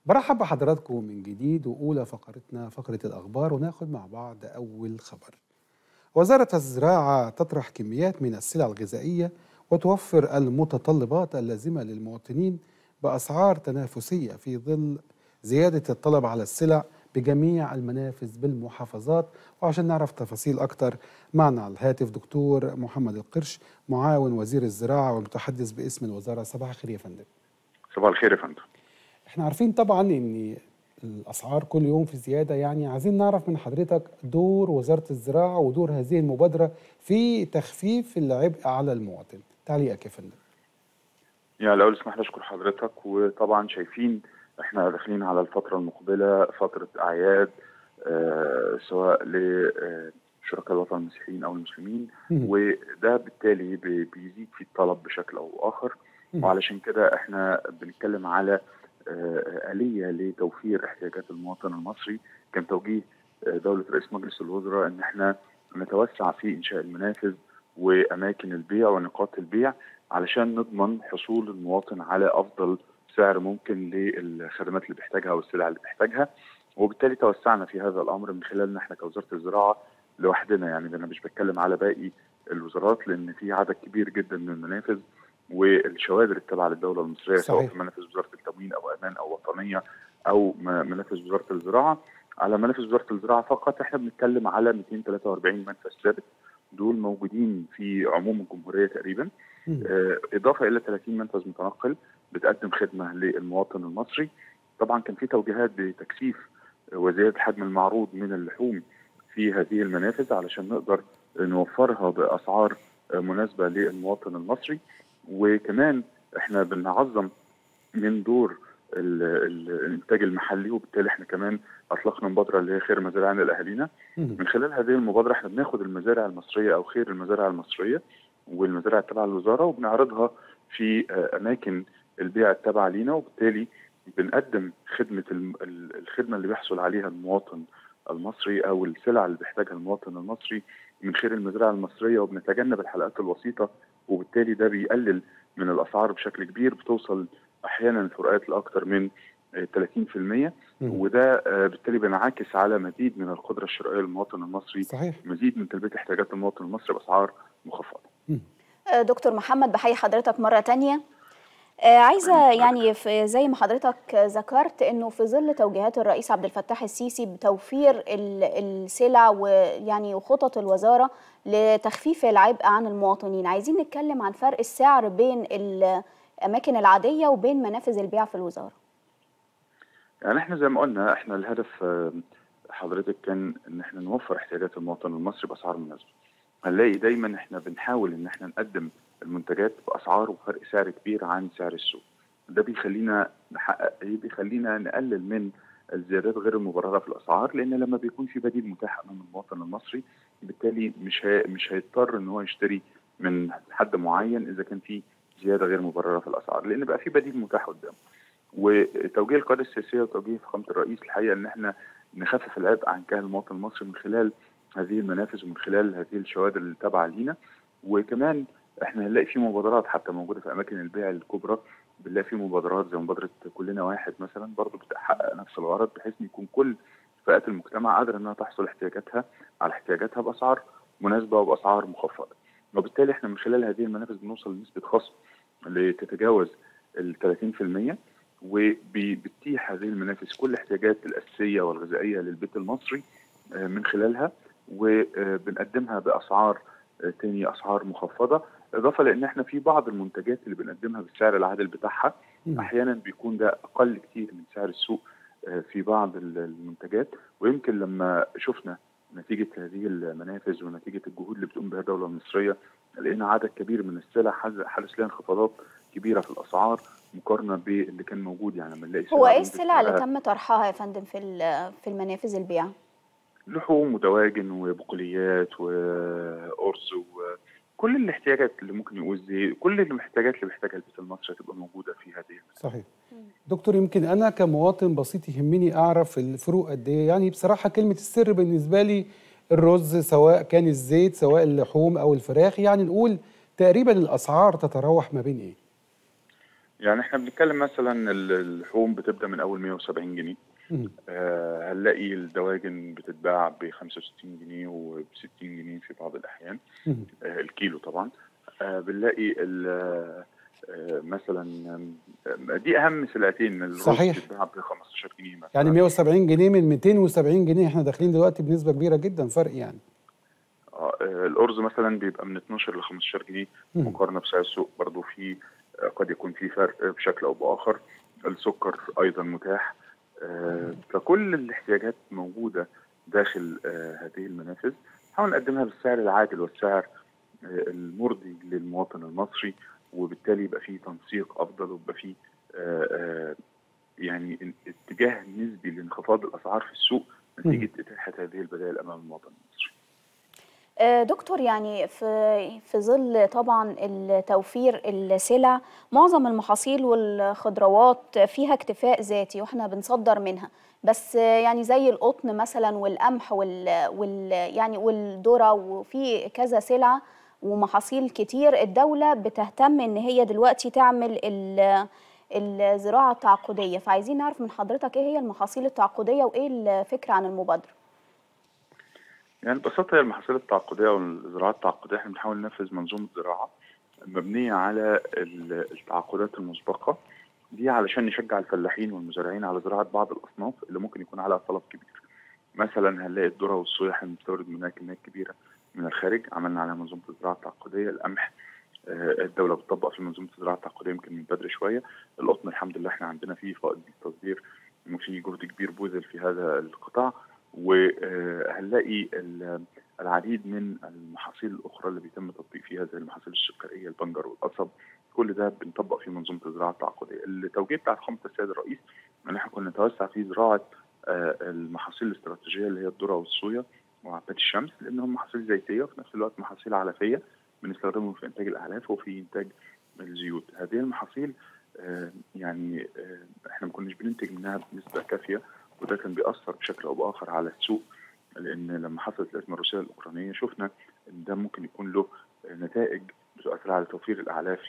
برحب بحضراتكم من جديد وأولى فقرتنا فقرة الأخبار وناخد مع بعض أول خبر وزارة الزراعة تطرح كميات من السلع الغذائية وتوفر المتطلبات اللازمة للمواطنين بأسعار تنافسية في ظل زيادة الطلب على السلع بجميع المنافذ بالمحافظات وعشان نعرف تفاصيل أكتر معنا على الهاتف دكتور محمد القرش معاون وزير الزراعة والمتحدث باسم الوزارة صباح الخير يا فندم صباح الخير يا فندم احنا عارفين طبعا ان الاسعار كل يوم في زياده يعني عايزين نعرف من حضرتك دور وزاره الزراعه ودور هذه المبادره في تخفيف العبء على المواطن تعليقك يا فندم يعني الاول اسمح لي اشكر حضرتك وطبعا شايفين احنا داخلين على الفتره المقبله فتره اعياد آه سواء لشركاء الوطن المسيحيين او المسلمين وده بالتالي بيزيد في الطلب بشكل او اخر وعلشان كده احنا بنتكلم على آلية لتوفير احتياجات المواطن المصري كان توجيه دولة رئيس مجلس الوزراء ان احنا نتوسع في انشاء المنافذ واماكن البيع ونقاط البيع علشان نضمن حصول المواطن على افضل سعر ممكن للخدمات اللي بيحتاجها والسلع اللي بيحتاجها وبالتالي توسعنا في هذا الامر من خلال ان احنا كوزاره الزراعه لوحدنا يعني انا مش بتكلم على باقي الوزارات لان في عدد كبير جدا من المنافذ والشوادر التابعه للدوله المصريه صحيح. سواء في منافذ وزاره التموين او امان او وطنيه او منافذ وزاره الزراعه على منافذ وزاره الزراعه فقط احنا بنتكلم على 243 منفذ ثابت دول موجودين في عموم الجمهوريه تقريبا آه اضافه الى 30 منفذ متنقل بتقدم خدمه للمواطن المصري طبعا كان في توجيهات بتكثيف وزياده حجم المعروض من اللحوم في هذه المنافذ علشان نقدر نوفرها باسعار مناسبه للمواطن المصري وكمان احنا بنعظم من دور الانتاج المحلي وبالتالي احنا كمان اطلقنا مبادره اللي هي خير مزارعنا لاهالينا من خلال هذه المبادره احنا بناخد المزارع المصريه او خير المزارع المصريه والمزارع التابعه للوزاره وبنعرضها في اماكن البيع التابعه لينا وبالتالي بنقدم خدمه الخدمه اللي بيحصل عليها المواطن المصري او السلع اللي بيحتاجها المواطن المصري من خير المزرعه المصريه وبنتجنب الحلقات الوسيطه وبالتالي ده بيقلل من الاسعار بشكل كبير بتوصل احيانا الفروقات لاكثر من 30% وده بالتالي بينعكس على مزيد من القدره الشرائيه للمواطن المصري صحيح. مزيد من تلبيه احتياجات المواطن المصري باسعار مخفضه. دكتور محمد بحيي حضرتك مره ثانيه عايزه يعني في زي ما حضرتك ذكرت انه في ظل توجيهات الرئيس عبد الفتاح السيسي بتوفير السلع ويعني وخطط الوزاره لتخفيف العبء عن المواطنين عايزين نتكلم عن فرق السعر بين الاماكن العاديه وبين منافذ البيع في الوزاره يعني احنا زي ما قلنا احنا الهدف حضرتك كان ان احنا نوفر احتياجات المواطن المصري باسعار مناسبه هنلاقي دايما احنا بنحاول ان احنا نقدم المنتجات باسعار وفرق سعر كبير عن سعر السوق ده بيخلينا نحقق ايه بيخلينا نقلل من الزيادات غير المبرره في الاسعار لان لما بيكون في بديل متاح امام المواطن المصري بالتالي مش هي مش هيضطر ان هو يشتري من حد معين اذا كان في زياده غير مبرره في الاسعار لان بقى في بديل متاح قدامه وتوجيه القياده السياسيه وتوجيه فخامه الرئيس الحقيقه ان احنا نخفف العبء عن كاهل المواطن المصري من خلال هذه المنافذ ومن خلال هذه الشوادر اللي تابعه لينا وكمان احنا هنلاقي في مبادرات حتى موجوده في اماكن البيع الكبرى بنلاقي في مبادرات زي مبادره كلنا واحد مثلا برضه بتحقق نفس الغرض بحيث ان يكون كل فئات المجتمع قادره انها تحصل احتياجاتها على احتياجاتها باسعار مناسبه وباسعار مخفضه. وبالتالي احنا من خلال هذه المنافذ بنوصل لنسبه خصم اللي تتجاوز ال 30% وبتتيح هذه المنافذ كل الاحتياجات الاساسيه والغذائيه للبيت المصري من خلالها وبنقدمها باسعار تاني اسعار مخفضه اضافه لان احنا في بعض المنتجات اللي بنقدمها بالسعر العادل بتاعها احيانا بيكون ده اقل كتير من سعر السوق في بعض المنتجات ويمكن لما شفنا نتيجه هذه المنافذ ونتيجه الجهود اللي بتقوم بها الدوله المصريه لقينا عدد كبير من السلع حدث لها انخفاضات كبيره في الاسعار مقارنه باللي كان موجود يعني لما نلاقي هو ايه السلع اللي تم طرحها يا فندم في في المنافذ البيع؟ لحوم ودواجن وبقوليات وارز وكل الاحتياجات اللي ممكن يقول زي كل المحتاجات اللي محتاجها البيت المصري هتبقى موجوده في هذه المنافذ. صحيح دكتور يمكن انا كمواطن بسيط يهمني اعرف الفروق قد ايه يعني بصراحه كلمه السر بالنسبه لي الرز سواء كان الزيت سواء اللحوم او الفراخ يعني نقول تقريبا الاسعار تتراوح ما بين ايه يعني احنا بنتكلم مثلا ال- اللحوم بتبدا من اول 170 جنيه مم. آه، هنلاقي الدواجن بتتباع ب 65 جنيه وب 60 جنيه في بعض الاحيان مم. آه، الكيلو طبعا آه، بنلاقي ال- آه، مثلا آم، دي اهم سلعتين الرز صحيح. بيتباع ب 15 جنيه مثلا يعني 170 جنيه من 270 جنيه احنا داخلين دلوقتي بنسبه كبيره جدا فرق يعني آه، آه، الارز مثلا بيبقى من 12 ل 15 جنيه مم. مقارنه بسعر السوق برضه في آه، قد يكون في فرق بشكل او باخر السكر ايضا متاح آه، فكل الاحتياجات موجوده داخل آه، هذه المنافذ نحاول نقدمها بالسعر العادل والسعر آه، المرضي للمواطن المصري وبالتالي يبقى فيه تنسيق افضل ويبقى فيه آه، آه، يعني اتجاه نسبي لانخفاض الاسعار في السوق نتيجه اتاحه هذه البدائل امام المواطن المصري. آه، دكتور يعني في في ظل طبعا التوفير السلع معظم المحاصيل والخضروات فيها اكتفاء ذاتي واحنا بنصدر منها بس آه، يعني زي القطن مثلا والقمح وال, وال يعني والذره وفي كذا سلعه ومحاصيل كتير الدوله بتهتم ان هي دلوقتي تعمل ال- الزراعه التعاقديه فعايزين نعرف من حضرتك ايه هي المحاصيل التعاقديه وايه الفكره عن المبادره يعني ببساطة هي المحاصيل التعاقدية والزراعة التعاقدية احنا بنحاول ننفذ منظومة زراعة مبنية على ال- التعاقدات المسبقة دي علشان نشجع الفلاحين والمزارعين على زراعة بعض الأصناف اللي ممكن يكون عليها طلب كبير مثلا هنلاقي الذرة والصويا احنا بنستورد منها كميات كبيرة من الخارج عملنا عليها منظومة الزراعة التعاقدية القمح آه، الدولة بتطبق في منظومة الزراعة التعاقدية يمكن من بدري شوية القطن الحمد لله احنا عندنا فيه فائض بالتصدير وفي جهد كبير بذل في هذا القطاع وهنلاقي ال- العديد من المحاصيل الاخرى اللي بيتم تطبيق فيها زي المحاصيل السكريه البنجر والقصب كل ده بنطبق في منظومه الزراعه التعاقديه التوجيه بتاع فخامه السيد الرئيس ان احنا كنا نتوسع في زراعه آه، المحاصيل الاستراتيجيه اللي هي الذره والصويا وعباد الشمس لانهم محاصيل زيتيه وفي نفس الوقت محاصيل علفيه بنستخدمهم في انتاج الاعلاف وفي انتاج الزيوت هذه المحاصيل آه، يعني آه، احنا ما كناش بننتج منها بنسبه كافيه وده كان بيأثر بشكل او باخر على السوق لان لما حصلت الازمه الروسيه الاوكرانيه شفنا ان ده ممكن يكون له نتائج بتؤثر على توفير الاعلاف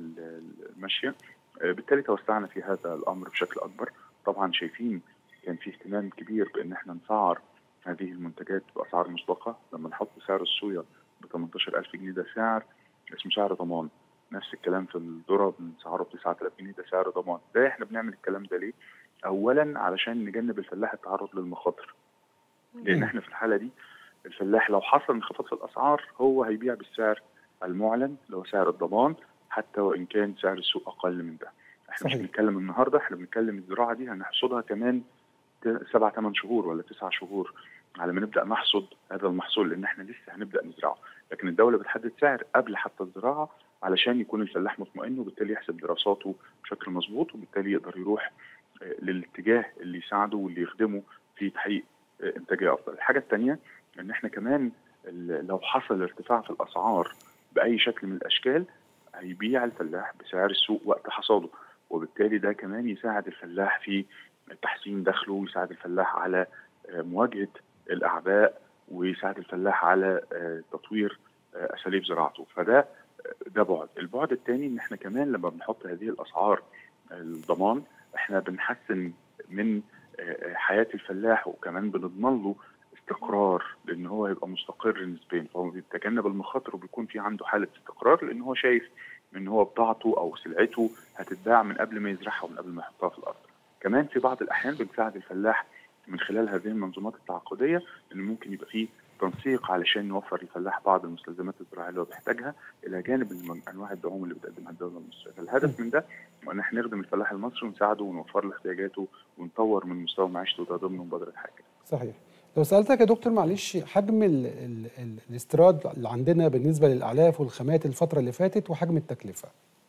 للماشيه آه، بالتالي توسعنا في هذا الامر بشكل اكبر طبعا شايفين كان في اهتمام كبير بان احنا نسعر هذه المنتجات باسعار مسبقه لما نحط سعر الصويا ب 18000 جنيه ده سعر اسمه سعر ضمان نفس الكلام في الذره بنسعره ب 9000 جنيه ده سعر ضمان ده احنا بنعمل الكلام ده ليه؟ اولا علشان نجنب الفلاح التعرض للمخاطر لان مم. احنا في الحاله دي الفلاح لو حصل انخفاض في الاسعار هو هيبيع بالسعر المعلن اللي هو سعر الضمان حتى وان كان سعر السوق اقل من ده احنا مش صحيح. بنتكلم النهارده احنا بنتكلم الزراعه دي هنحصدها كمان ت- سبع ثمان شهور ولا تسع شهور على ما نبدا نحصد هذا المحصول لان احنا لسه هنبدا نزرعه لكن الدوله بتحدد سعر قبل حتى الزراعه علشان يكون الفلاح مطمئن وبالتالي يحسب دراساته بشكل مظبوط وبالتالي يقدر يروح آه، للاتجاه اللي يساعده واللي يخدمه في تحقيق آه، انتاجيه افضل. الحاجه الثانيه ان احنا كمان ال- لو حصل ارتفاع في الاسعار باي شكل من الاشكال هيبيع الفلاح بسعر السوق وقت حصاده وبالتالي ده كمان يساعد الفلاح في تحسين دخله ويساعد الفلاح على آه، مواجهه الاعباء ويساعد الفلاح على آه، تطوير آه، اساليب زراعته فده آه، ده بعد البعد الثاني ان احنا كمان لما بنحط هذه الاسعار الضمان احنا بنحسن من آه، حياه الفلاح وكمان بنضمن له استقرار لان هو يبقى مستقر نسبيا فهو بيتجنب المخاطر وبيكون في عنده حاله استقرار لان هو شايف ان هو بضاعته او سلعته هتتباع من قبل ما يزرعها ومن قبل ما يحطها في الارض. كمان في بعض الاحيان بنساعد الفلاح من خلال هذه المنظومات التعاقديه ان ممكن يبقى فيه تنسيق علشان نوفر للفلاح بعض المستلزمات الزراعيه اللي هو بيحتاجها الى جانب الم- انواع الدعوم اللي بتقدمها الدوله المصريه، فالهدف من ده هو ان احنا نخدم الفلاح المصري ونساعده ونوفر له احتياجاته ونطور من مستوى معيشته وده ضمن مبادره حاجه. صحيح لو سألتك يا دكتور معلش حجم ال ال ال الاستيراد اللي عندنا بالنسبة للأعلاف والخامات الفترة اللي فاتت وحجم التكلفة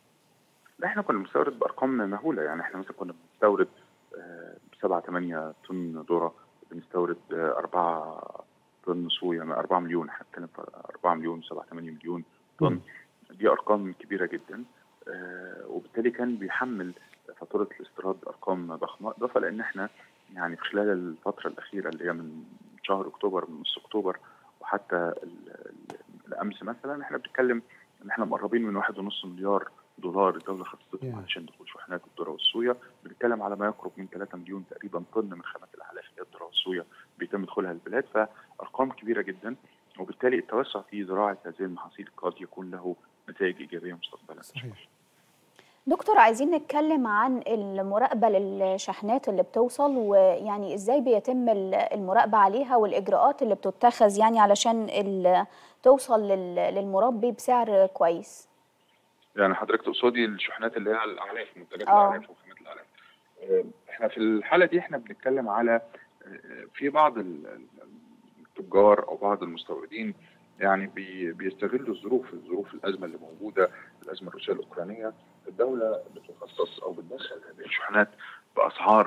لا احنا كنا بنستورد بارقام مهوله يعني احنا مثلا كنا بنستورد 7 8 طن ذره بنستورد 4 طن صويا 4 مليون احنا بنتكلم في 4 مليون 7 8 مليون طن دي ارقام كبيره جدا آه، وبالتالي كان بيحمل فاتوره الاستيراد ارقام ضخمه اضافه لان احنا يعني في خلال الفتره الاخيره اللي هي من شهر اكتوبر من نص اكتوبر وحتى ال- ال- الامس مثلا احنا بنتكلم ان احنا مقربين من واحد ونص مليار دولار الدوله خصصتهم Yeah. علشان دخول شحنه شحنات الذره والصويا بنتكلم على ما يقرب من 3 مليون تقريبا طن من خامات الاعلاف اللي هي الذره والصويا بيتم دخولها البلاد فارقام كبيره جدا وبالتالي التوسع في زراعه هذه المحاصيل قد يكون له نتائج ايجابيه مستقبلا صحيح دكتور عايزين نتكلم عن المراقبة للشحنات اللي بتوصل ويعني ازاي بيتم ال- المراقبة عليها والإجراءات اللي بتتخذ يعني علشان ال- توصل لل- للمربي بسعر كويس يعني حضرتك تقصدي الشحنات اللي هي الاعلاف منتجات آه. الاعلاف وخامات الاعلاف آه، احنا في الحاله دي احنا بنتكلم على آه، في بعض ال- ال- التجار او بعض المستوردين يعني بي بيستغلوا الظروف الظروف الازمه اللي موجوده الازمه الروسيه الاوكرانيه الدوله بتخصص او بتدخل هذه الشحنات باسعار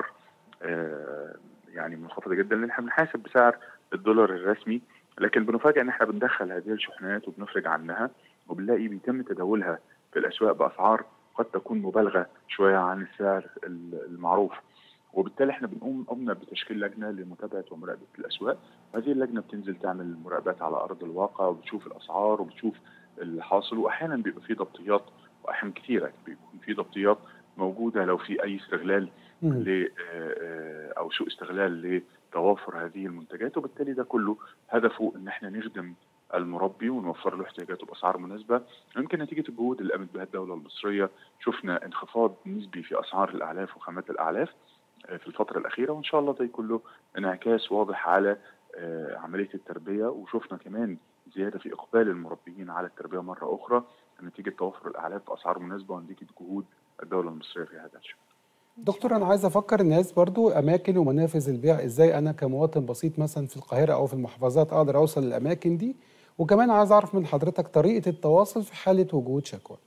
آه، يعني منخفضه جدا لان احنا بنحاسب بسعر الدولار الرسمي لكن بنفاجئ ان احنا بندخل هذه الشحنات وبنفرج عنها وبنلاقي بيتم تداولها في الاسواق باسعار قد تكون مبالغه شويه عن السعر ال- المعروف وبالتالي احنا بنقوم قمنا بتشكيل لجنه لمتابعه ومراقبه الاسواق هذه اللجنه بتنزل تعمل مراقبات على ارض الواقع وبتشوف الاسعار وبتشوف اللي حاصل واحيانا بيبقى في ضبطيات واحيانا كثيره بيكون في ضبطيات موجوده لو في اي استغلال مم. ل آه، او سوء استغلال لتوافر هذه المنتجات وبالتالي ده كله هدفه ان احنا نخدم المربي ونوفر له احتياجاته باسعار مناسبه يمكن نتيجه الجهود اللي قامت بها الدوله المصريه شفنا انخفاض نسبي في اسعار الاعلاف وخامات الاعلاف آه، في الفتره الاخيره وان شاء الله ده يكون له انعكاس واضح على آه، عمليه التربيه وشفنا كمان زياده في اقبال المربيين على التربيه مره اخرى نتيجه توفر الاعلاف باسعار مناسبه ونتيجه جهود الدوله المصريه في هذا الشان. دكتور انا عايز افكر الناس برضو اماكن ومنافذ البيع ازاي انا كمواطن بسيط مثلا في القاهره او في المحافظات اقدر اوصل للاماكن دي وكمان عايز اعرف من حضرتك طريقه التواصل في حاله وجود شكوى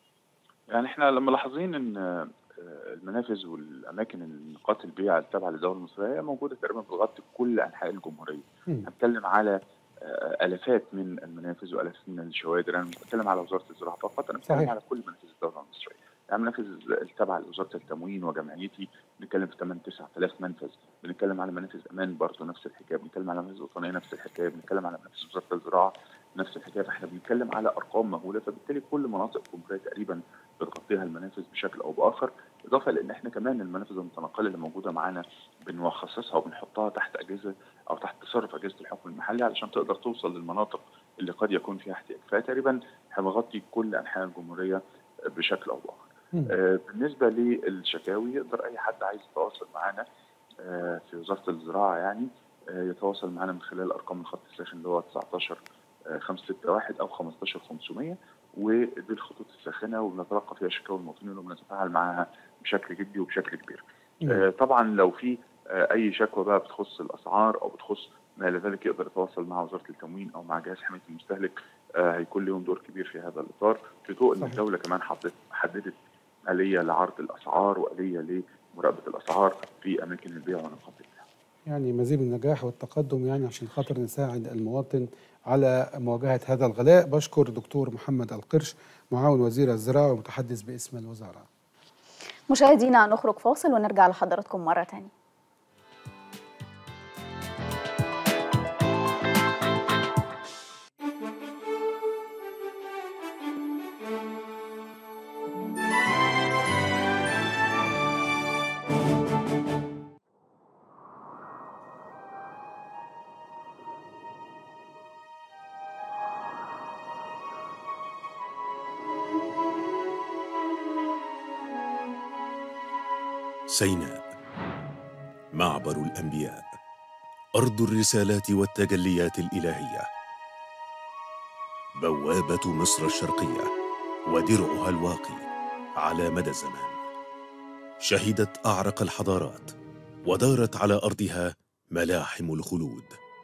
يعني احنا لما ملاحظين ان آه، المنافذ والاماكن نقاط البيع التابعه للدوله المصريه موجوده تقريبا بتغطي كل انحاء الجمهوريه. مم. هنتكلم على آه، الافات من المنافذ والافات من الشوادر انا مش بتكلم على وزاره الزراعه فقط انا بتكلم صحيح. على كل منافذ الدوله المصريه يعني منافذ التابعه لوزاره التموين وجمعيتي بنتكلم في 8 9000 منفذ بنتكلم على منافذ امان برضه نفس الحكايه بنتكلم على منافذ وطنيه نفس الحكايه بنتكلم على منافذ وزاره الزراعه نفس الحكايه فاحنا بنتكلم على ارقام مهوله فبالتالي كل مناطق الجمهوريه تقريبا بتغطيها المنافذ بشكل او باخر اضافه لان احنا كمان المنافذ المتنقله اللي موجوده معانا بنخصصها وبنحطها تحت اجهزه او تحت تصرف اجهزه الحكم المحلي علشان تقدر توصل للمناطق اللي قد يكون فيها احتياج فتقريبا احنا بنغطي كل انحاء الجمهوريه بشكل او باخر مم. آه، بالنسبه للشكاوي يقدر اي حد عايز يتواصل معانا آه، في وزاره الزراعه يعني آه، يتواصل معانا من خلال ارقام الخط الساخن اللي هو 19 آه، 561 او 15 500 ودي الخطوط الساخنه وبنتلقى فيها شكاوى المواطنين وبنتفاعل معاها بشكل جدي وبشكل كبير. مم. آه، طبعا لو في آه، اي شكوى بقى بتخص الاسعار او بتخص ما الى ذلك يقدر يتواصل مع وزاره التموين او مع جهاز حمايه المستهلك آه، هيكون لهم دور كبير في هذا الاطار في ضوء ان صحيح. الدوله كمان حددت حددت اليه لعرض الاسعار واليه لمراقبه الاسعار في اماكن البيع ونقاط البيع. يعني مزيد من النجاح والتقدم يعني عشان خاطر نساعد المواطن على مواجهه هذا الغلاء بشكر دكتور محمد القرش معاون وزير الزراعه ومتحدث باسم الوزاره مشاهدينا نخرج فاصل ونرجع لحضراتكم مرة تانية سيناء معبر الانبياء ارض الرسالات والتجليات الالهيه بوابه مصر الشرقيه ودرعها الواقي على مدى الزمان شهدت اعرق الحضارات ودارت على ارضها ملاحم الخلود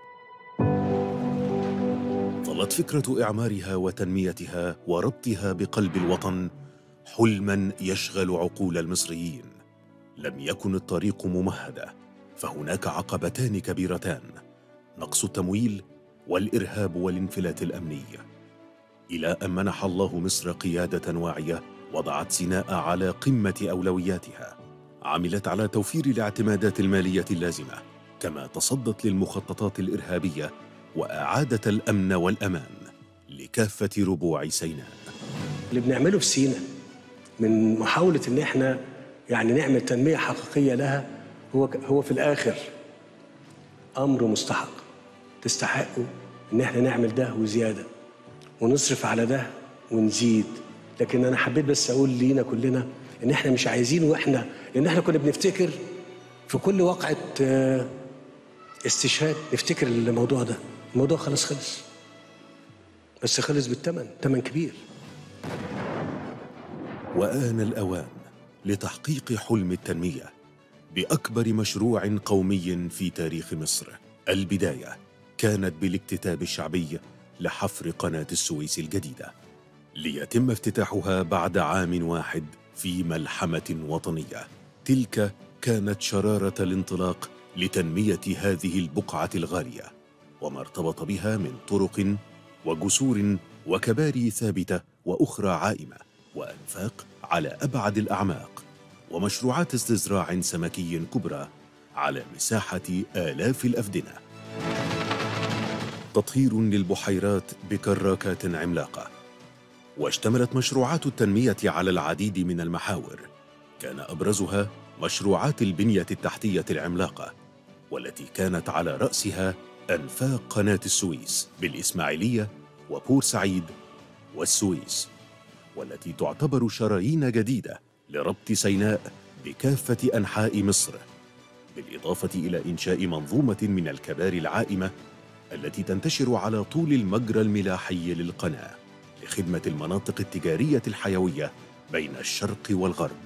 ظلت فكره اعمارها وتنميتها وربطها بقلب الوطن حلما يشغل عقول المصريين لم يكن الطريق ممهده فهناك عقبتان كبيرتان نقص التمويل والارهاب والانفلات الامني الى ان منح الله مصر قياده واعيه وضعت سيناء على قمه اولوياتها عملت على توفير الاعتمادات الماليه اللازمه كما تصدت للمخططات الارهابيه واعادت الامن والامان لكافه ربوع سيناء اللي بنعمله في سينا من محاولة إن إحنا يعني نعمل تنميه حقيقيه لها هو هو في الاخر امر مستحق تستحقوا ان احنا نعمل ده وزياده ونصرف على ده ونزيد لكن انا حبيت بس اقول لينا كلنا ان احنا مش عايزين واحنا لان احنا كنا بنفتكر في كل وقعه آه، استشهاد نفتكر الموضوع ده الموضوع خلاص خلص بس خلص بالثمن ثمن كبير وآن الأوان لتحقيق حلم التنمية بأكبر مشروع قومي في تاريخ مصر البداية كانت بالاكتتاب الشعبي لحفر قناة السويس الجديدة ليتم افتتاحها بعد عام واحد في ملحمة وطنية تلك كانت شرارة الانطلاق لتنمية هذه البقعة الغالية وما ارتبط بها من طرق وجسور وكباري ثابتة وأخرى عائمة وأنفاق على أبعد الأعماق ومشروعات استزراع سمكي كبرى على مساحة آلاف الأفدنة تطهير للبحيرات بكراكات عملاقة واشتملت مشروعات التنمية على العديد من المحاور كان أبرزها مشروعات البنية التحتية العملاقة والتي كانت على رأسها أنفاق قناة السويس بالإسماعيلية وبورسعيد والسويس والتي تعتبر شرايين جديدة لربط سيناء بكافة أنحاء مصر بالإضافة إلى إنشاء منظومة من الكباري العائمة التي تنتشر على طول المجرى الملاحي للقناة لخدمة المناطق التجارية الحيوية بين الشرق والغرب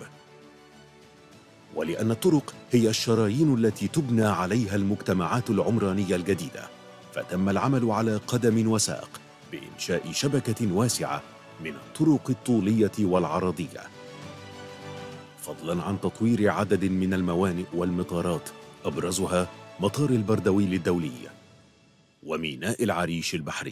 ولأن الطرق هي الشرايين التي تبنى عليها المجتمعات العمرانية الجديدة فتم العمل على قدم وساق بإنشاء شبكة واسعة من الطرق الطولية والعرضية فضلا عن تطوير عدد من الموانئ والمطارات أبرزها مطار البردويل الدولي وميناء العريش البحري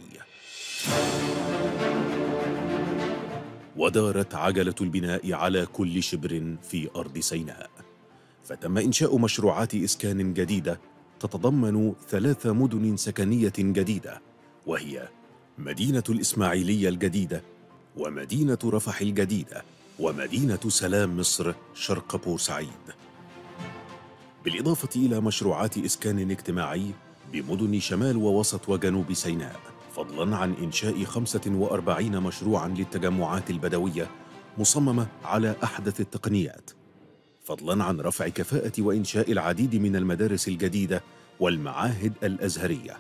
ودارت عجلة البناء على كل شبر في أرض سيناء فتم إنشاء مشروعات إسكان جديدة تتضمن ثلاث مدن سكنية جديدة وهي مدينة الإسماعيلية الجديدة ومدينة رفح الجديدة ومدينة سلام مصر شرق بورسعيد بالإضافة إلى مشروعات إسكان اجتماعي بمدن شمال ووسط وجنوب سيناء فضلا عن إنشاء 45 مشروعا للتجمعات البدوية مصممة على أحدث التقنيات فضلا عن رفع كفاءة وإنشاء العديد من المدارس الجديدة والمعاهد الأزهرية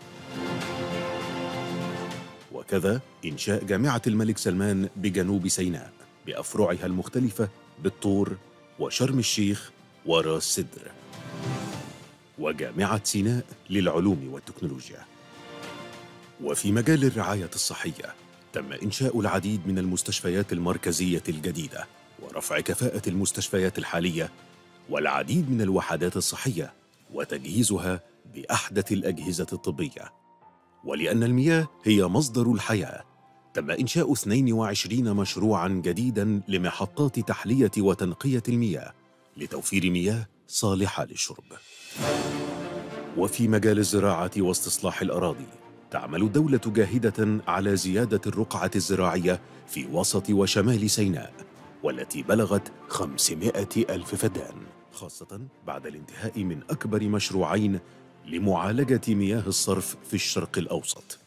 وكذا إنشاء جامعة الملك سلمان بجنوب سيناء بأفرعها المختلفة بالطور وشرم الشيخ وراس سدر وجامعة سيناء للعلوم والتكنولوجيا وفي مجال الرعاية الصحية تم إنشاء العديد من المستشفيات المركزية الجديدة ورفع كفاءة المستشفيات الحالية والعديد من الوحدات الصحية وتجهيزها بأحدث الأجهزة الطبية ولأن المياه هي مصدر الحياة تم إنشاء 22 مشروعاً جديداً لمحطات تحلية وتنقية المياه لتوفير مياه صالحة للشرب. وفي مجال الزراعة واستصلاح الأراضي تعمل الدولة جاهدة على زيادة الرقعة الزراعية في وسط وشمال سيناء والتي بلغت 500 ألف فدان خاصة بعد الانتهاء من أكبر مشروعين لمعالجة مياه الصرف في الشرق الأوسط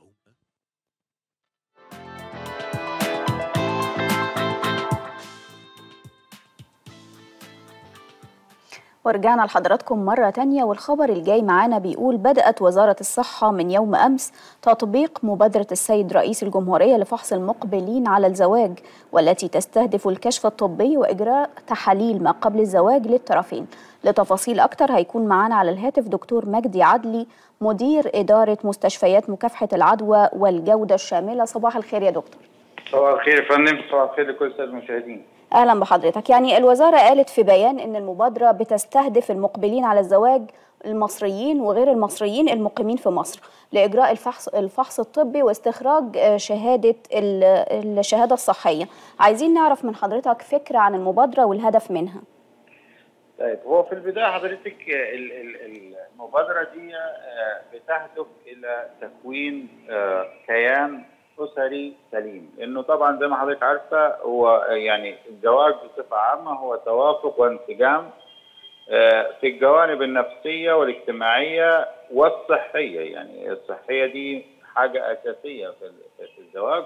ورجعنا لحضراتكم مرة تانية والخبر الجاي معانا بيقول بدأت وزارة الصحة من يوم أمس تطبيق مبادرة السيد رئيس الجمهورية لفحص المقبلين على الزواج والتي تستهدف الكشف الطبي وإجراء تحاليل ما قبل الزواج للطرفين لتفاصيل أكتر هيكون معانا على الهاتف دكتور مجدي عدلي مدير إدارة مستشفيات مكافحة العدوى والجودة الشاملة صباح الخير يا دكتور صباح الخير يا فندم صباح الخير لكل الساده المشاهدين اهلا بحضرتك يعني الوزاره قالت في بيان ان المبادره بتستهدف المقبلين على الزواج المصريين وغير المصريين المقيمين في مصر لاجراء الفحص الفحص الطبي واستخراج آه، شهاده ال- الشهاده الصحيه عايزين نعرف من حضرتك فكره عن المبادره والهدف منها طيب هو في البدايه حضرتك ال- ال- المبادره دي آه، بتهدف الى تكوين آه، كيان اسري سليم لانه طبعا زي ما حضرتك عارفه هو يعني الزواج بصفه عامه هو توافق وانسجام آه، في الجوانب النفسيه والاجتماعيه والصحيه يعني الصحيه دي حاجه اساسيه في ال- في الزواج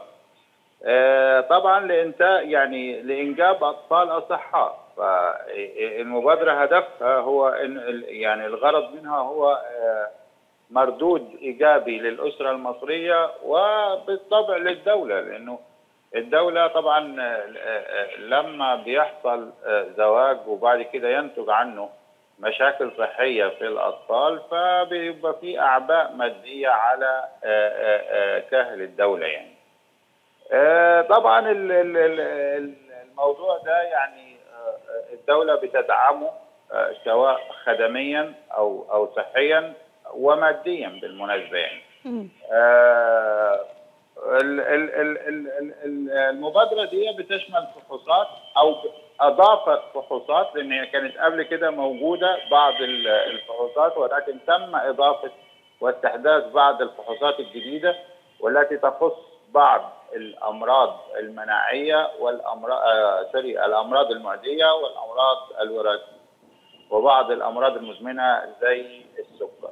آه، طبعا لانتاج يعني لانجاب اطفال اصحاء فالمبادره هدفها هو ان ال- يعني الغرض منها هو آه، مردود ايجابي للاسره المصريه وبالطبع للدوله لانه الدوله طبعا آه، آه، لما بيحصل آه، زواج وبعد كده ينتج عنه مشاكل صحيه في الاطفال فبيبقى في اعباء ماديه على آه، آه، آه، كاهل الدوله يعني. آه، طبعا ال- ال- ال- ال- الموضوع ده يعني آه، الدولة بتدعمه آه، سواء خدميا أو أو صحيا وماديا بالمناسبة يعني. مم. آه، ال- ال- ال- ال- ال- ال- المبادرة دي بتشمل فحوصات أو أضافت فحوصات لأن هي كانت قبل كده موجودة بعض ال- الفحوصات ولكن تم إضافة واستحداث بعض الفحوصات الجديدة والتي تخص بعض الأمراض المناعية والأمراض آه سوري الأمراض المعدية والأمراض الوراثية وبعض الأمراض المزمنة زي السكر.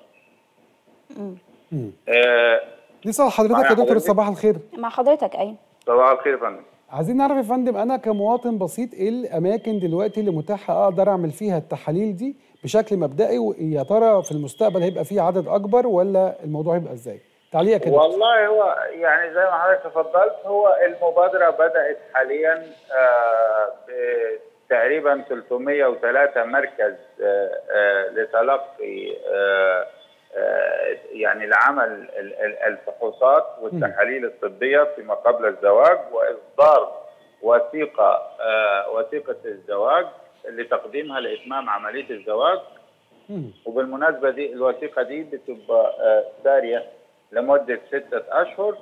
مم. مم. آه، نسأل حضرتك معايا يا دكتور حضرتك؟ صباح الخير مع حضرتك ايوه صباح الخير يا فندم. عايزين نعرف يا فندم انا كمواطن بسيط ايه الاماكن دلوقتي اللي متاحه اقدر اعمل فيها التحاليل دي بشكل مبدئي ويا ترى في المستقبل هيبقى فيه عدد اكبر ولا الموضوع هيبقى ازاي؟ تعليقك يا دكتور والله هو يعني زي ما حضرتك تفضلت هو المبادرة بدأت حاليا آه، بتقريبا 303 مركز آه، آه، لتلقي آه، آه، يعني لعمل ال- ال- الفحوصات والتحاليل الطبية فيما قبل الزواج وإصدار وثيقة آه، وثيقة الزواج لتقديمها لإتمام عملية الزواج مم. وبالمناسبة دي الوثيقة دي بتبقى آه، سارية لمدة ستة أشهر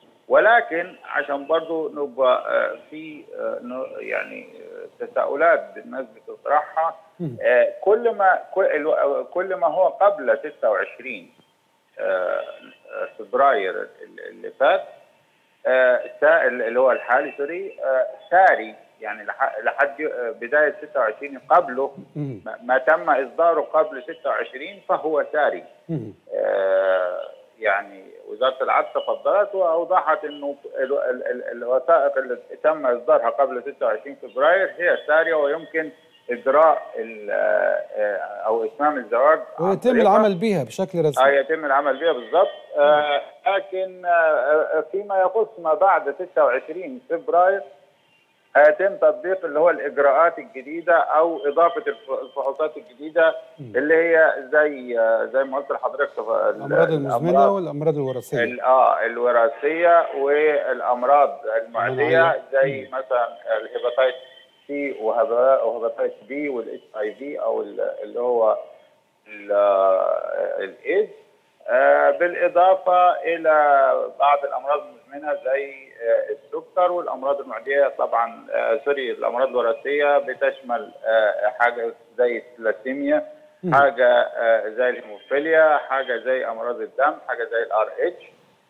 ولكن عشان برضو نبقى آه، في آه، ن- يعني آه، تساؤلات الناس بتطرحها مم. آه، كل ما كل الو- كل ما هو قبل 26 آه، آه، فبراير ال- اللي فات آه، سا- اللي هو الحالي سوري آه، ساري يعني لح- لحد آه، بداية 26 قبله مم. ما- ما تم إصداره قبل 26 فهو ساري مم. آه، يعني وزاره العدل تفضلت واوضحت انه ال- ال- ال- الوثائق اللي تم اصدارها قبل 26 فبراير هي ساريه ويمكن اجراء ال- آه، او اتمام الزواج عن ويتم طريقها. العمل بيها بشكل اه رسمي يتم العمل بها بالضبط آه لكن آه فيما يخص ما بعد 26 فبراير هيتم تطبيق اللي هو الاجراءات الجديده او اضافه الف- الفحوصات الجديده اللي هي زي آه زي ما قلت لحضرتك الامراض المزمنه والامراض الوراثيه ال- اه الوراثيه والامراض المعديه المناعية. زي مثلا الهيباتيت سي وهيباتيت بي والاتش اي في او ال- اللي هو ال- آه، الايدز آه، بالاضافه الى بعض الامراض المزمنه زي آه، السكر والامراض المعديه طبعا آه، سوري الامراض الوراثيه بتشمل آه، حاجه زي الثلاسيميا مم. حاجه آه، زي الهيموفيليا حاجه زي امراض الدم حاجه زي الار اتش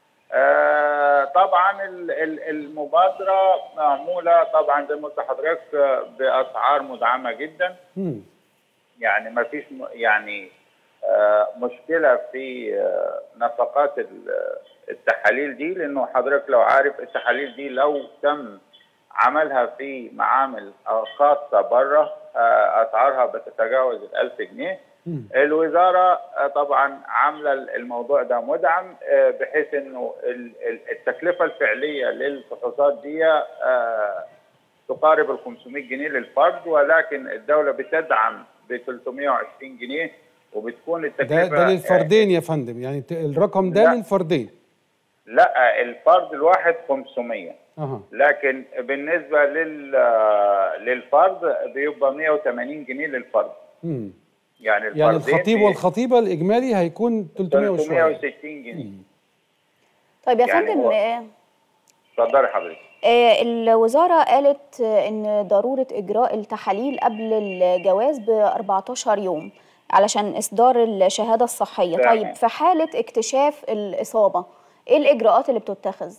طبعا ال- ال- المبادره معموله طبعا زي ما قلت لحضرتك آه، باسعار مدعمه جدا مم. يعني ما فيش م- يعني آه، مشكله في آه، نفقات ال- التحاليل دي لانه حضرتك لو عارف التحاليل دي لو تم عملها في معامل آه، خاصه بره آه، اسعارها بتتجاوز ال 1000 جنيه مم. الوزاره آه، طبعا عامله الموضوع ده مدعم آه، بحيث انه ال- ال- التكلفه الفعليه للفحوصات دي آه، تقارب ال 500 جنيه للفرد ولكن الدوله بتدعم ب 320 جنيه وبتكون ده التكلفه ده للفردين يا فندم يعني ت- الرقم ده لا. للفردين لا الفرد الواحد 500 اها لكن بالنسبه لل للفرد بيبقى 180 جنيه للفرد مم. يعني يعني الفردين الخطيب بي- والخطيبه الاجمالي هيكون 300 وشويه 360 جنيه طيب يا يعني فندم هو- آه، اتفضلي حضرتك آه، الوزارة قالت آه، إن ضرورة إجراء التحاليل قبل الجواز ب 14 يوم علشان إصدار الشهادة الصحية تمام. طيب في حالة اكتشاف الإصابة إيه الإجراءات اللي بتتخذ؟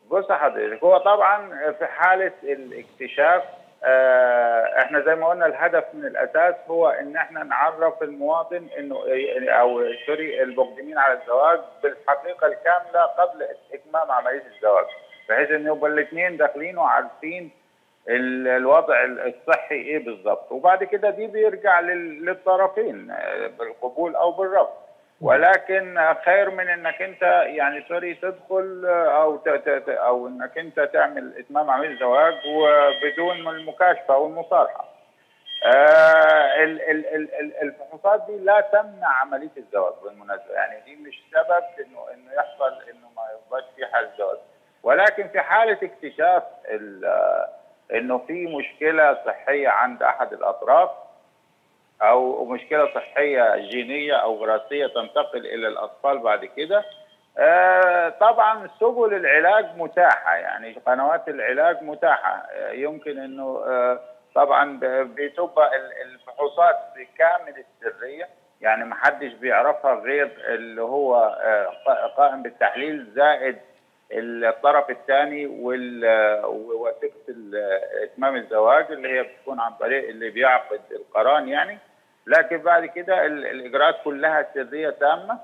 بص حضرتك هو طبعا في حاله الاكتشاف آه، احنا زي ما قلنا الهدف من الاساس هو ان احنا نعرف المواطن انه او سوري المقدمين على الزواج بالحقيقه الكامله قبل اتمام عمليه الزواج بحيث ان يبقى الاثنين داخلين وعارفين ال- الوضع الصحي ايه بالظبط وبعد كده دي بيرجع لل- للطرفين آه، بالقبول او بالرفض ولكن خير من انك انت يعني سوري تدخل آه، او ت- ت- ت- او انك انت تعمل اتمام عمليه زواج وبدون المكاشفه او المصارحه. آه ال- ال- ال- ال- الفحوصات دي لا تمنع عمليه الزواج بالمناسبه يعني دي مش سبب انه انه يحصل انه ما يبقاش في حاله زواج ولكن في حاله اكتشاف ال- آه، انه في مشكله صحيه عند احد الاطراف او مشكله صحيه جينيه او وراثيه تنتقل الى الاطفال بعد كده آه، طبعا سبل العلاج متاحه يعني قنوات العلاج متاحه آه، يمكن انه آه، طبعا ب- بتبقى ال- الفحوصات بكامل السريه يعني ما حدش بيعرفها غير اللي هو آه، قا- قائم بالتحليل زائد الطرف الثاني وال- ووثيقه ال- اتمام الزواج اللي هي بتكون عن طريق اللي بيعقد القران يعني لكن بعد كده ال- الاجراءات كلها سريه تامه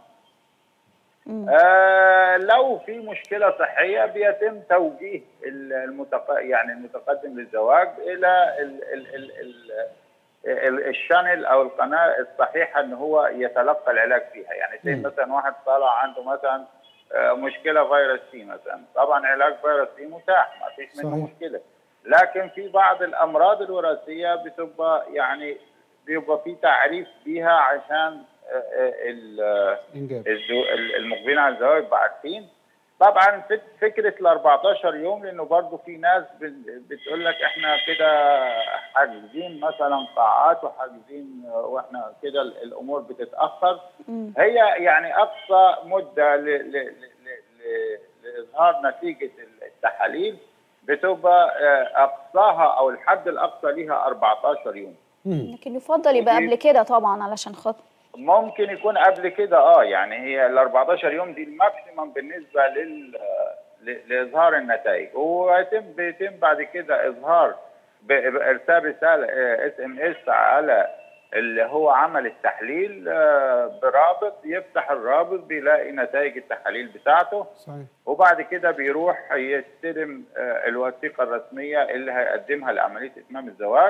آه لو في مشكله صحيه بيتم توجيه ال- المتق... يعني المتقدم للزواج الى ال... ال... ال... ال... ال- الشانل او القناه الصحيحه ان هو يتلقى العلاج فيها يعني زي مم. مثلا واحد طالع عنده مثلا آه، مشكله فيروس سي مثلا طبعا علاج فيروس سي متاح ما فيش منه صحيح. مشكله لكن في بعض الامراض الوراثيه بتبقى يعني بيبقى في تعريف بيها عشان آه، آه، ال- آه، انجاب الزو- ال- المقبلين على الزواج يبقى عارفين طبعا فك- فكره ال 14 يوم لانه برضه في ناس بت- بتقول لك احنا كده حاجزين مثلا قاعات وحاجزين آه، واحنا كده ال- الامور بتتاخر مم. هي يعني اقصى مده ل- ل- ل- ل- ل- لاظهار نتيجه التحاليل بتبقى آه، اقصاها او الحد الاقصى ليها 14 يوم مم. لكن يفضل يبقى ودي- قبل كده طبعا علشان خاطر ممكن يكون قبل كده اه يعني هي ال 14 يوم دي الماكسيمم بالنسبه لل ل- لاظهار النتائج ويتم بيتم بعد كده اظهار ب- بارسال رساله اس ام اس على اللي هو عمل التحليل آه، برابط يفتح الرابط بيلاقي نتائج التحاليل بتاعته صحيح وبعد كده بيروح يستلم آه، الوثيقه الرسميه اللي هيقدمها لعمليه اتمام الزواج